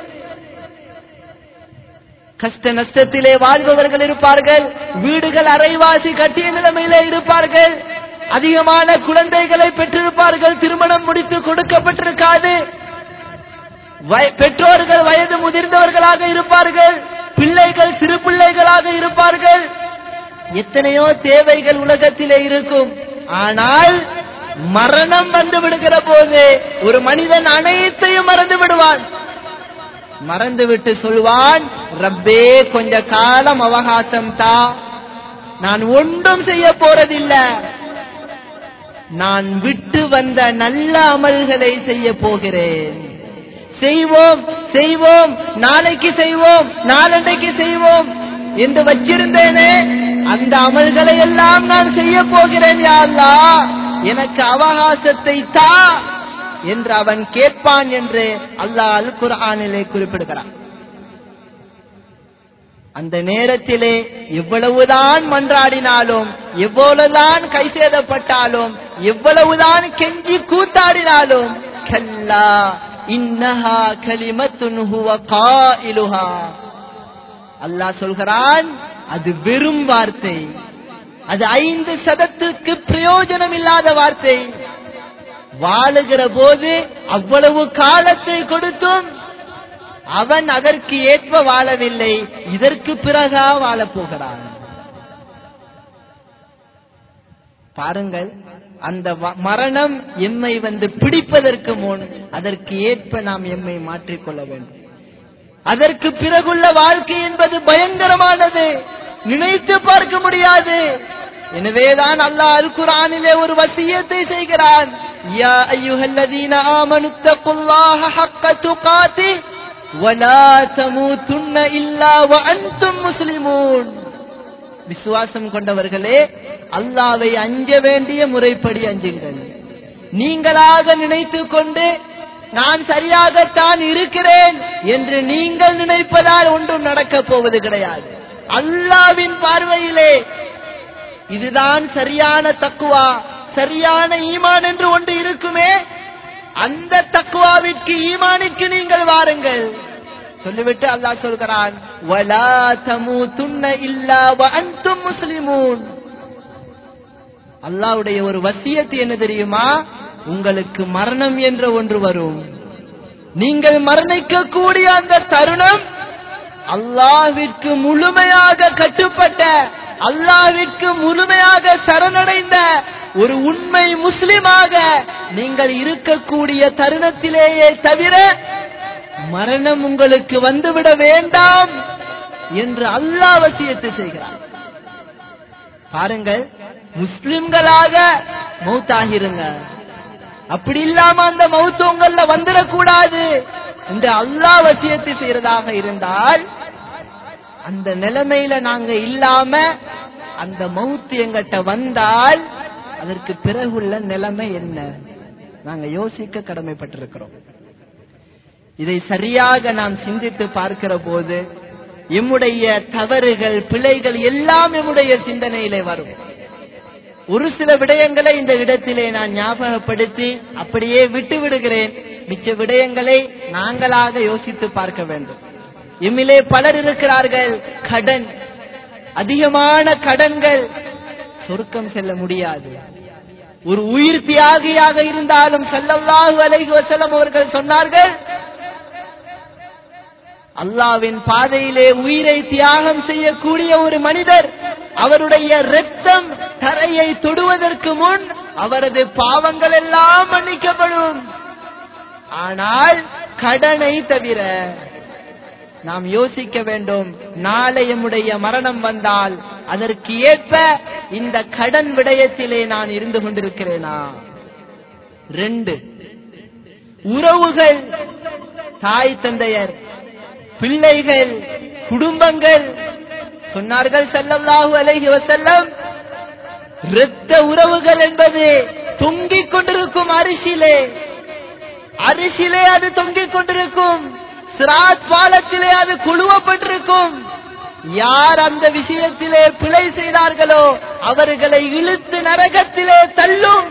கஷ்ட நஷ்டத்திலே வாழ்பவர்கள் இருப்பார்கள் வீடுகள் அரைவாசி கட்டிய நிலைமையிலே இருப்பார்கள் அதிகமான குழந்தைகளை பெற்றிருப்பார்கள் திருமணம் முடித்து கொடுக்கப்பட்டிருக்காது வய- பெற்றோர்கள் வயது முதிர்ந்தவர்களாக இருப்பார்கள் பிள்ளைகள் சிறு பிள்ளைகளாக இருப்பார்கள் எத்தனையோ தேவைகள் உலகத்திலே இருக்கும் ஆனால் மரணம் வந்து விடுகிற போது ஒரு மனிதன் அனைத்தையும் மறந்து விடுவான் மறந்துவிட்டு சொல்வான் ரப்பே கொஞ்ச காலம் அவகாசம் தா நான் ஒன்றும் செய்ய போறதில்லை நான் விட்டு வந்த நல்ல அமல்களை செய்ய போகிறேன் செய்வோம் செய்வோம் நாளைக்கு செய்வோம் நாளன்னைக்கு செய்வோம் என்று வச்சிருந்தேனே அந்த அமல்களை எல்லாம் நான் செய்ய போகிறேன் யா அல்லாஹ் எனக்கு அவகாசத்தை தா என்று அவன் கேட்பான் என்று அல்லாஹ் அல் குர்ஆனிலே குறிப்பிடுகிறான் அந்த நேரத்திலே எவ்வளவுதான் மன்றாடினாலும் எவ்வளவுதான் கை சேதப்பட்டாலும் எவ்வளவுதான் கெஞ்சி கூத்தாடினாலும் கல்லா இன்னஹா கலிமத்துன் ஹுவ காயிலுஹா அல்லாஹ் சொல்கிறான் அது வெறும் வார்த்தை அது ஐந்து சதத்துக்கு பிரயோஜனம் இல்லாத வார்த்தை வாழுகிற போது அவ்வளவு காலத்தை கொடுத்தும் அவன் அதற்கு ஏற்ப வாழவில்லை இதற்கு பிறகா வாழப் போகிறான் பாருங்கள் அந்த வ- மரணம் எம்மை வந்து பிடிப்பதற்கு முன் அதற்கு ஏற்ப நாம் எம்மை மாற்றிக்கொள்ள வேண்டும் அதற்கு பிறகுள்ள வாழ்க்கை என்பது பயங்கரமானது நினைத்து பார்க்க முடியாது எனவேதான் அல்லாஹ் அல் குர்ஆனிலே ஒரு வசியத்தை செய்கிறான் யா அய்யுஹல்லதீன ஆமனு தக்குல்லாஹ ஹக்க துகாதி வலா தமூதுன்ன இல்லா வஅன்தும் முஸ்லிமூன் விசுவாசம் கொண்டவர்களே அல்லாவை அஞ்ச வேண்டிய முறைப்படி அஞ்சுங்கள் நீங்களாக நினைத்துக் கொண்டு நான் சரியாகத்தான் இருக்கிறேன் என்று நீங்கள் நினைப்பதால் ஒன்றும் நடக்கப் போவது கிடையாது அல்லாவின் பார்வையிலே இதுதான் சரியான தக்குவா சரியான ஈமான் என்று ஒன்று இருக்குமே அந்த தக்குவாவிற்கு ஈமானிற்கு நீங்கள் வாருங்கள் சொல்லிவிட்டு அல்லாஹ் சொல்கிறான் வலா தமூதுன்ன இல்லா வஅன்தும் முஸ்லிமூன் அல்லாஹ்வுடைய ஒரு வசியத்து என்ன தெரியுமா உங்களுக்கு மரணம் என்ற ஒன்று வரும் நீங்கள் மரணிக்க கூடிய அந்த தருணம் அல்லாஹ்விற்கு முழுமையாக கட்டுப்பட்ட அல்லாஹ்விற்கு முழுமையாக சரணடைந்த ஒரு உண்மை முஸ்லிமாக நீங்கள் இருக்கக்கூடிய தருணத்திலேயே தவிர மரணம் உங்களுக்கு வந்துவிட வேண்டாம் என்று அல்லாஹ் வசியத்தை செய்கிறார் பாருங்கள் முஸ்லிம்களாக மௌத்தாகிருங்க அப்படி இல்லாம அந்த மௌத்து உங்கள வந்துடக்கூடாது என்று அல்லாஹ் வசியத்தை செய்யறதாக இருந்தால் அந்த நிலைமையில நாங்க இல்லாம அந்த மௌத்து எங்கிட்ட வந்தால் அதற்கு பிறகுள்ள நிலைமை என்ன நாங்க யோசிக்க கடமைப்பட்டிருக்கிறோம் இதை சரியாக நாம் சிந்தித்து பார்க்கிற போது எம்முடைய தவறுகள் பிழைகள் எல்லாம் எம்முடைய சிந்தனையிலே வரும் ஒரு சில விடயங்களை இந்த இடத்திலே நான் ஞாபகப்படுத்தி அப்படியே விட்டு விடுகிறேன் மிச்ச விடயங்களை நாங்களாக யோசித்து பார்க்க வேண்டும் எம்மிலே பலர் இருக்கிறார்கள் கடன் அதிகமான கடன்கள் சொர்க்கம் செல்ல முடியாது ஒரு உயிர் தியாகியாக இருந்தாலும் செல்லல்லாஹு அலைஹி வஸல்லம் அவர்கள் சொன்னார்கள் அல்லாவின் பாதையிலே உயிரை தியாகம் செய்யக்கூடிய ஒரு மனிதர் அவருடைய இரத்தம் தரையை தொடுவதற்கு முன் அவரது பாவங்கள் எல்லாம் மன்னிக்கப்படும் ஆனால் கடனை தவிர நாம் யோசிக்க வேண்டும் நாளை எம்முடைய மரணம் வந்தால் அதற்கு ஏற்ப இந்த கடன் விடயத்திலே நான் இருந்து கொண்டிருக்கிறேனா ரெண்டு உறவுகள் தாய் தந்தையர் பிள்ளைகள் குடும்பங்கள் சொன்னார்கள் ஸல்லல்லாஹு அலைஹி வஸல்லம் இரத்த உறவுகள் என்பது தொங்கிக் கொண்டிருக்கும் அரிசிலே அரிசிலே அது தொங்கிக் கொண்டிருக்கும் சிராத் பாலத்திலே அது குழுவப்பட்டிருக்கும் யார் அந்த விஷயத்திலே பிழை செய்தார்களோ அவர்களை இழுத்து நரகத்திலே தள்ளும்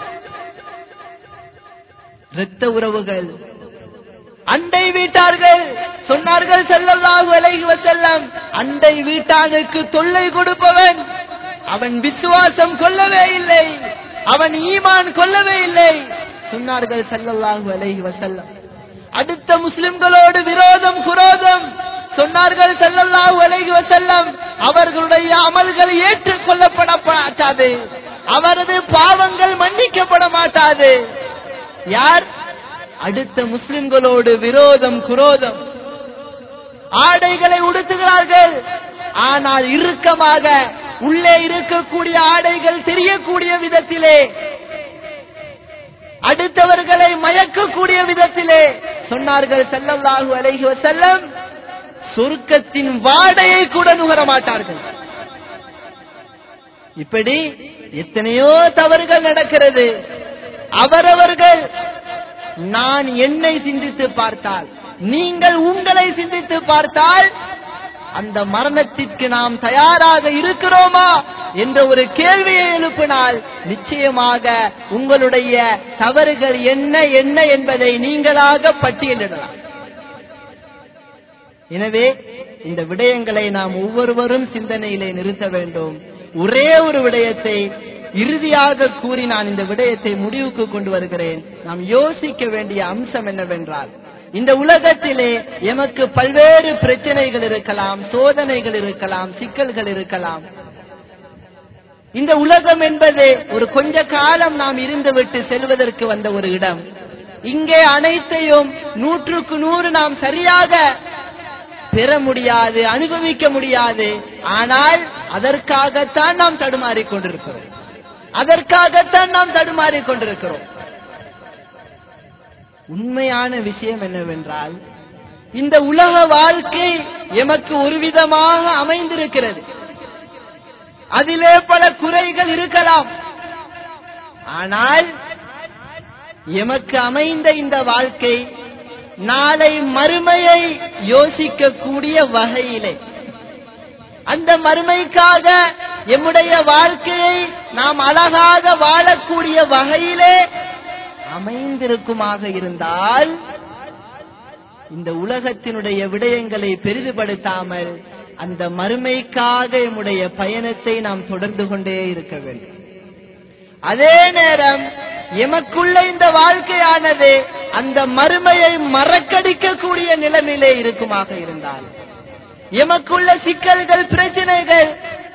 இரத்த உறவுகள் அண்டை வீட்டார்கள் சொன்னார்கள் ஸல்லல்லாஹு அலைஹி வஸல்லம் அண்டை வீட்டானுக்கு தொல்லை கொடுப்பவன் அவன் விசுவாசம் கொள்ளவே இல்லை அவன் ஈமான் கொள்ளவே இல்லை சொன்னார்கள் ஸல்லல்லாஹு அலைஹி வஸல்லம் அடுத்த முஸ்லிம்களோடு விரோதம் குரோதம் சொன்னார்கள் ஸல்லல்லாஹு அலைஹி வஸல்லம் அவர்களுடைய அமல்கள் ஏற்றுக்கொள்ளப்பட மாட்டாது அவரது பாவங்கள் மன்னிக்கப்பட மாட்டாது யார் அடுத்த முஸ்லிம்களோடு விரோதம் குரோதம் ஆடைகளை உடுத்துகிறார்கள் ஆனால் இறுக்கமாக உள்ளே இருக்கக்கூடிய ஆடைகள் தெரியக்கூடிய விதத்திலே அடுத்தவர்களை மயக்கக்கூடிய விதத்திலே சொன்னார்கள் ஸல்லல்லாஹு அலைஹி வஸல்லம் சொர்க்கத்தின் வாடையை கூட நுகர மாட்டார்கள் இப்படி எத்தனையோ தவறுகள் நடக்கிறது அவரவர்கள் நான் என்னை சிந்தித்து பார்த்தால் நீங்கள் உங்களை சிந்தித்து பார்த்தால் அந்த மரணத்திற்கு நாம் தயாராக இருக்கிறோமா என்ற ஒரு கேள்வியை எழுப்பினால் நிச்சயமாக உங்களுடைய தவறுகள் என்ன என்ன என்பதை நீங்களாக பட்டியலிடலாம் எனவே இந்த விடயங்களை நாம் ஒவ்வொருவரும் சிந்தனையிலே நிறுத்த வேண்டும் ஒரே ஒரு விடயத்தை இறுதியாக கூறி நான் இந்த விடயத்தை முடிவுக்கு கொண்டு வருகிறேன் நாம் யோசிக்க வேண்டிய அம்சம் என்னவென்றால் இந்த உலகத்திலே எமக்கு பல்வேறு பிரச்சனைகள் இருக்கலாம் சோதனைகள் இருக்கலாம் சிக்கல்கள் இருக்கலாம் இந்த உலகம் என்பது ஒரு கொஞ்ச காலம் நாம் இருந்துவிட்டு செல்வதற்கு வந்த ஒரு இடம் இங்கே அனைத்தையும் நூற்றுக்கு நூறு நாம் சரியாக பெற முடியாது அனுபவிக்க முடியாது ஆனால் அதற்காகத்தான் நாம் தடுமாறிக் கொண்டிருக்கிறோம் அதற்காகத்தான் நாம் தடுமாறிக் கொண்டிருக்கிறோம் உண்மையான விஷயம் என்னவென்றால் இந்த உலக வாழ்க்கை எமக்கு ஒரு விதமாக அமைந்திருக்கிறது அதிலே பல குறைகள் இருக்கலாம் ஆனால் எமக்கு அமைந்த இந்த வாழ்க்கை நாளை மறுமையை யோசிக்கக்கூடிய வகையிலே அந்த மறுமைக்காக எம்முடைய வாழ்க்கையை நாம் அழகாக வாழக்கூடிய வகையிலே அமைந்திருக்குமாக இருந்தால் இந்த உலகத்தினுடைய விடயங்களை பெரிதுபடுத்தாமல் அந்த மறுமைக்காக எம்முடைய பயணத்தை நாம் தொடர்ந்து கொண்டே இருக்க வேண்டும் அதே நேரம் எமக்குள்ள இந்த வாழ்க்கையானது அந்த மறுமையை மறக்கடிக்கக்கூடிய நிலைமையிலே இருக்குமாக இருந்தால் எமக்குள்ள சிக்கல்கள் பிரச்சனைகள்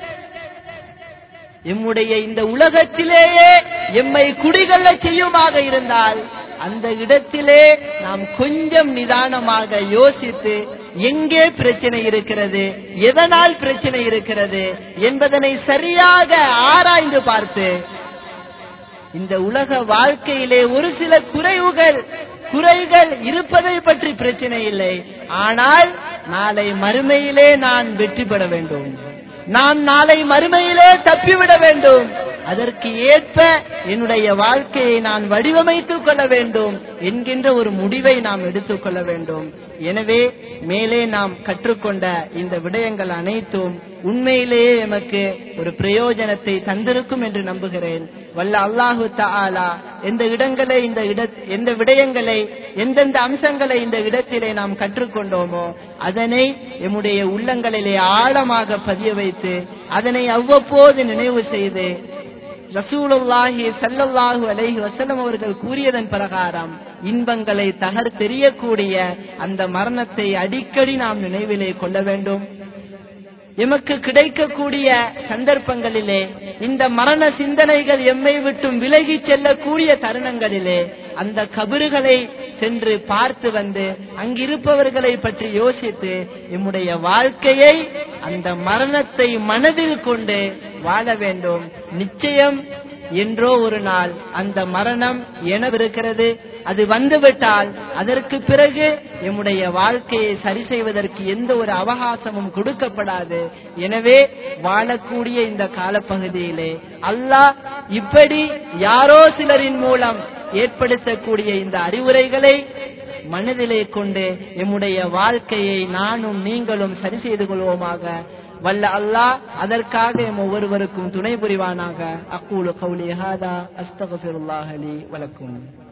எம்முடைய இந்த உலகத்திலேயே எம்மை குடிகொள்ள செய்யுமாக இருந்தால் அந்த இடத்திலே நாம் கொஞ்சம் நிதானமாக யோசித்து எங்கே பிரச்சனை இருக்கிறது எதனால் பிரச்சனை இருக்கிறது என்பதனை சரியாக ஆராய்ந்து பார்த்து இந்த உலக வாழ்க்கையிலே ஒரு சில குறைவுகள் குறைகள் இருப்பதை பற்றி பிரச்சனை இல்லை ஆனால் நாளை மறுமையிலே நான் வெற்றி பெற வேண்டும் நான் நாளை மறுமையிலே தப்பிவிட வேண்டும் அதற்கு ஏற்ப என்னுடைய வாழ்க்கையை நான் வடிவமைத்துக் கொள்ள வேண்டும் என்கின்ற ஒரு முடிவை நாம் எடுத்துக்கொள்ள வேண்டும் எனவே மேலே நாம் கற்றுக்கொண்ட இந்த விடயங்கள் அனைத்தும் உண்மையிலேயே எமக்கு ஒரு பிரயோஜனத்தை தந்திருக்கும் என்று நம்புகிறேன் வல்ல அல்லாஹு தஆலா எந்த இடங்களை இந்த இட எந்த விடயங்களை எந்தெந்த அம்சங்களை இந்த இடத்திலே நாம் கற்றுக்கொண்டோமோ அதனை எம்முடைய உள்ளங்களிலே ஆழமாக பதிய வைத்து அதனை அவ்வப்போது நினைவு செய்து ரசூலுல்லாஹி ஸல்லல்லாஹு அலைஹி வஸல்லம் அவர்கள் கூறியதன் பிரகாரம் இன்பங்களை தகர் தெரியக்கூடிய அந்த மரணத்தை அடிக்கடி நாம் நினைவிலே கொள்ள வேண்டும் எமக்கு கிடைக்கக்கூடிய சந்தர்ப்பங்களிலே இந்த மரண சிந்தனைகள் எம்மை விட்டும் விலகி செல்லக்கூடிய தருணங்களிலே அந்த கபறுகளை சென்று பார்த்து வந்து அங்கிருப்பவர்களை பற்றி யோசித்து எம்முடைய வாழ்க்கையை அந்த மரணத்தை மனதில் கொண்டு வாழ வேண்டும் நிச்சயம் என்றோ ஒரு நாள் அந்த மரணம் எனவிருக்கிறது அது வந்துவிட்டால் அதற்கு பிறகு எம்முடைய வாழ்க்கையை சரி செய்வதற்கு எந்த ஒரு அவகாசமும் கொடுக்கப்படாது எனவே வாழக்கூடிய இந்த காலப்பகுதியிலே அல்லாஹ் இப்படி யாரோ சிலரின் மூலம் ஏற்படுத்தக்கூடிய இந்த அறிவுரைகளை மனதிலே கொண்டு எம்முடைய வாழ்க்கையை நானும் நீங்களும் சரி செய்து கொள்வோமாக வல்ல அல்லாஹ் அதற்காக எம் ஒவ்வொருவருக்கும் துணை புரிவானாக அக்கூலு கௌலி ஹாதா அஸ்தகஃபிருல்லாஹ் லி வலக்கும்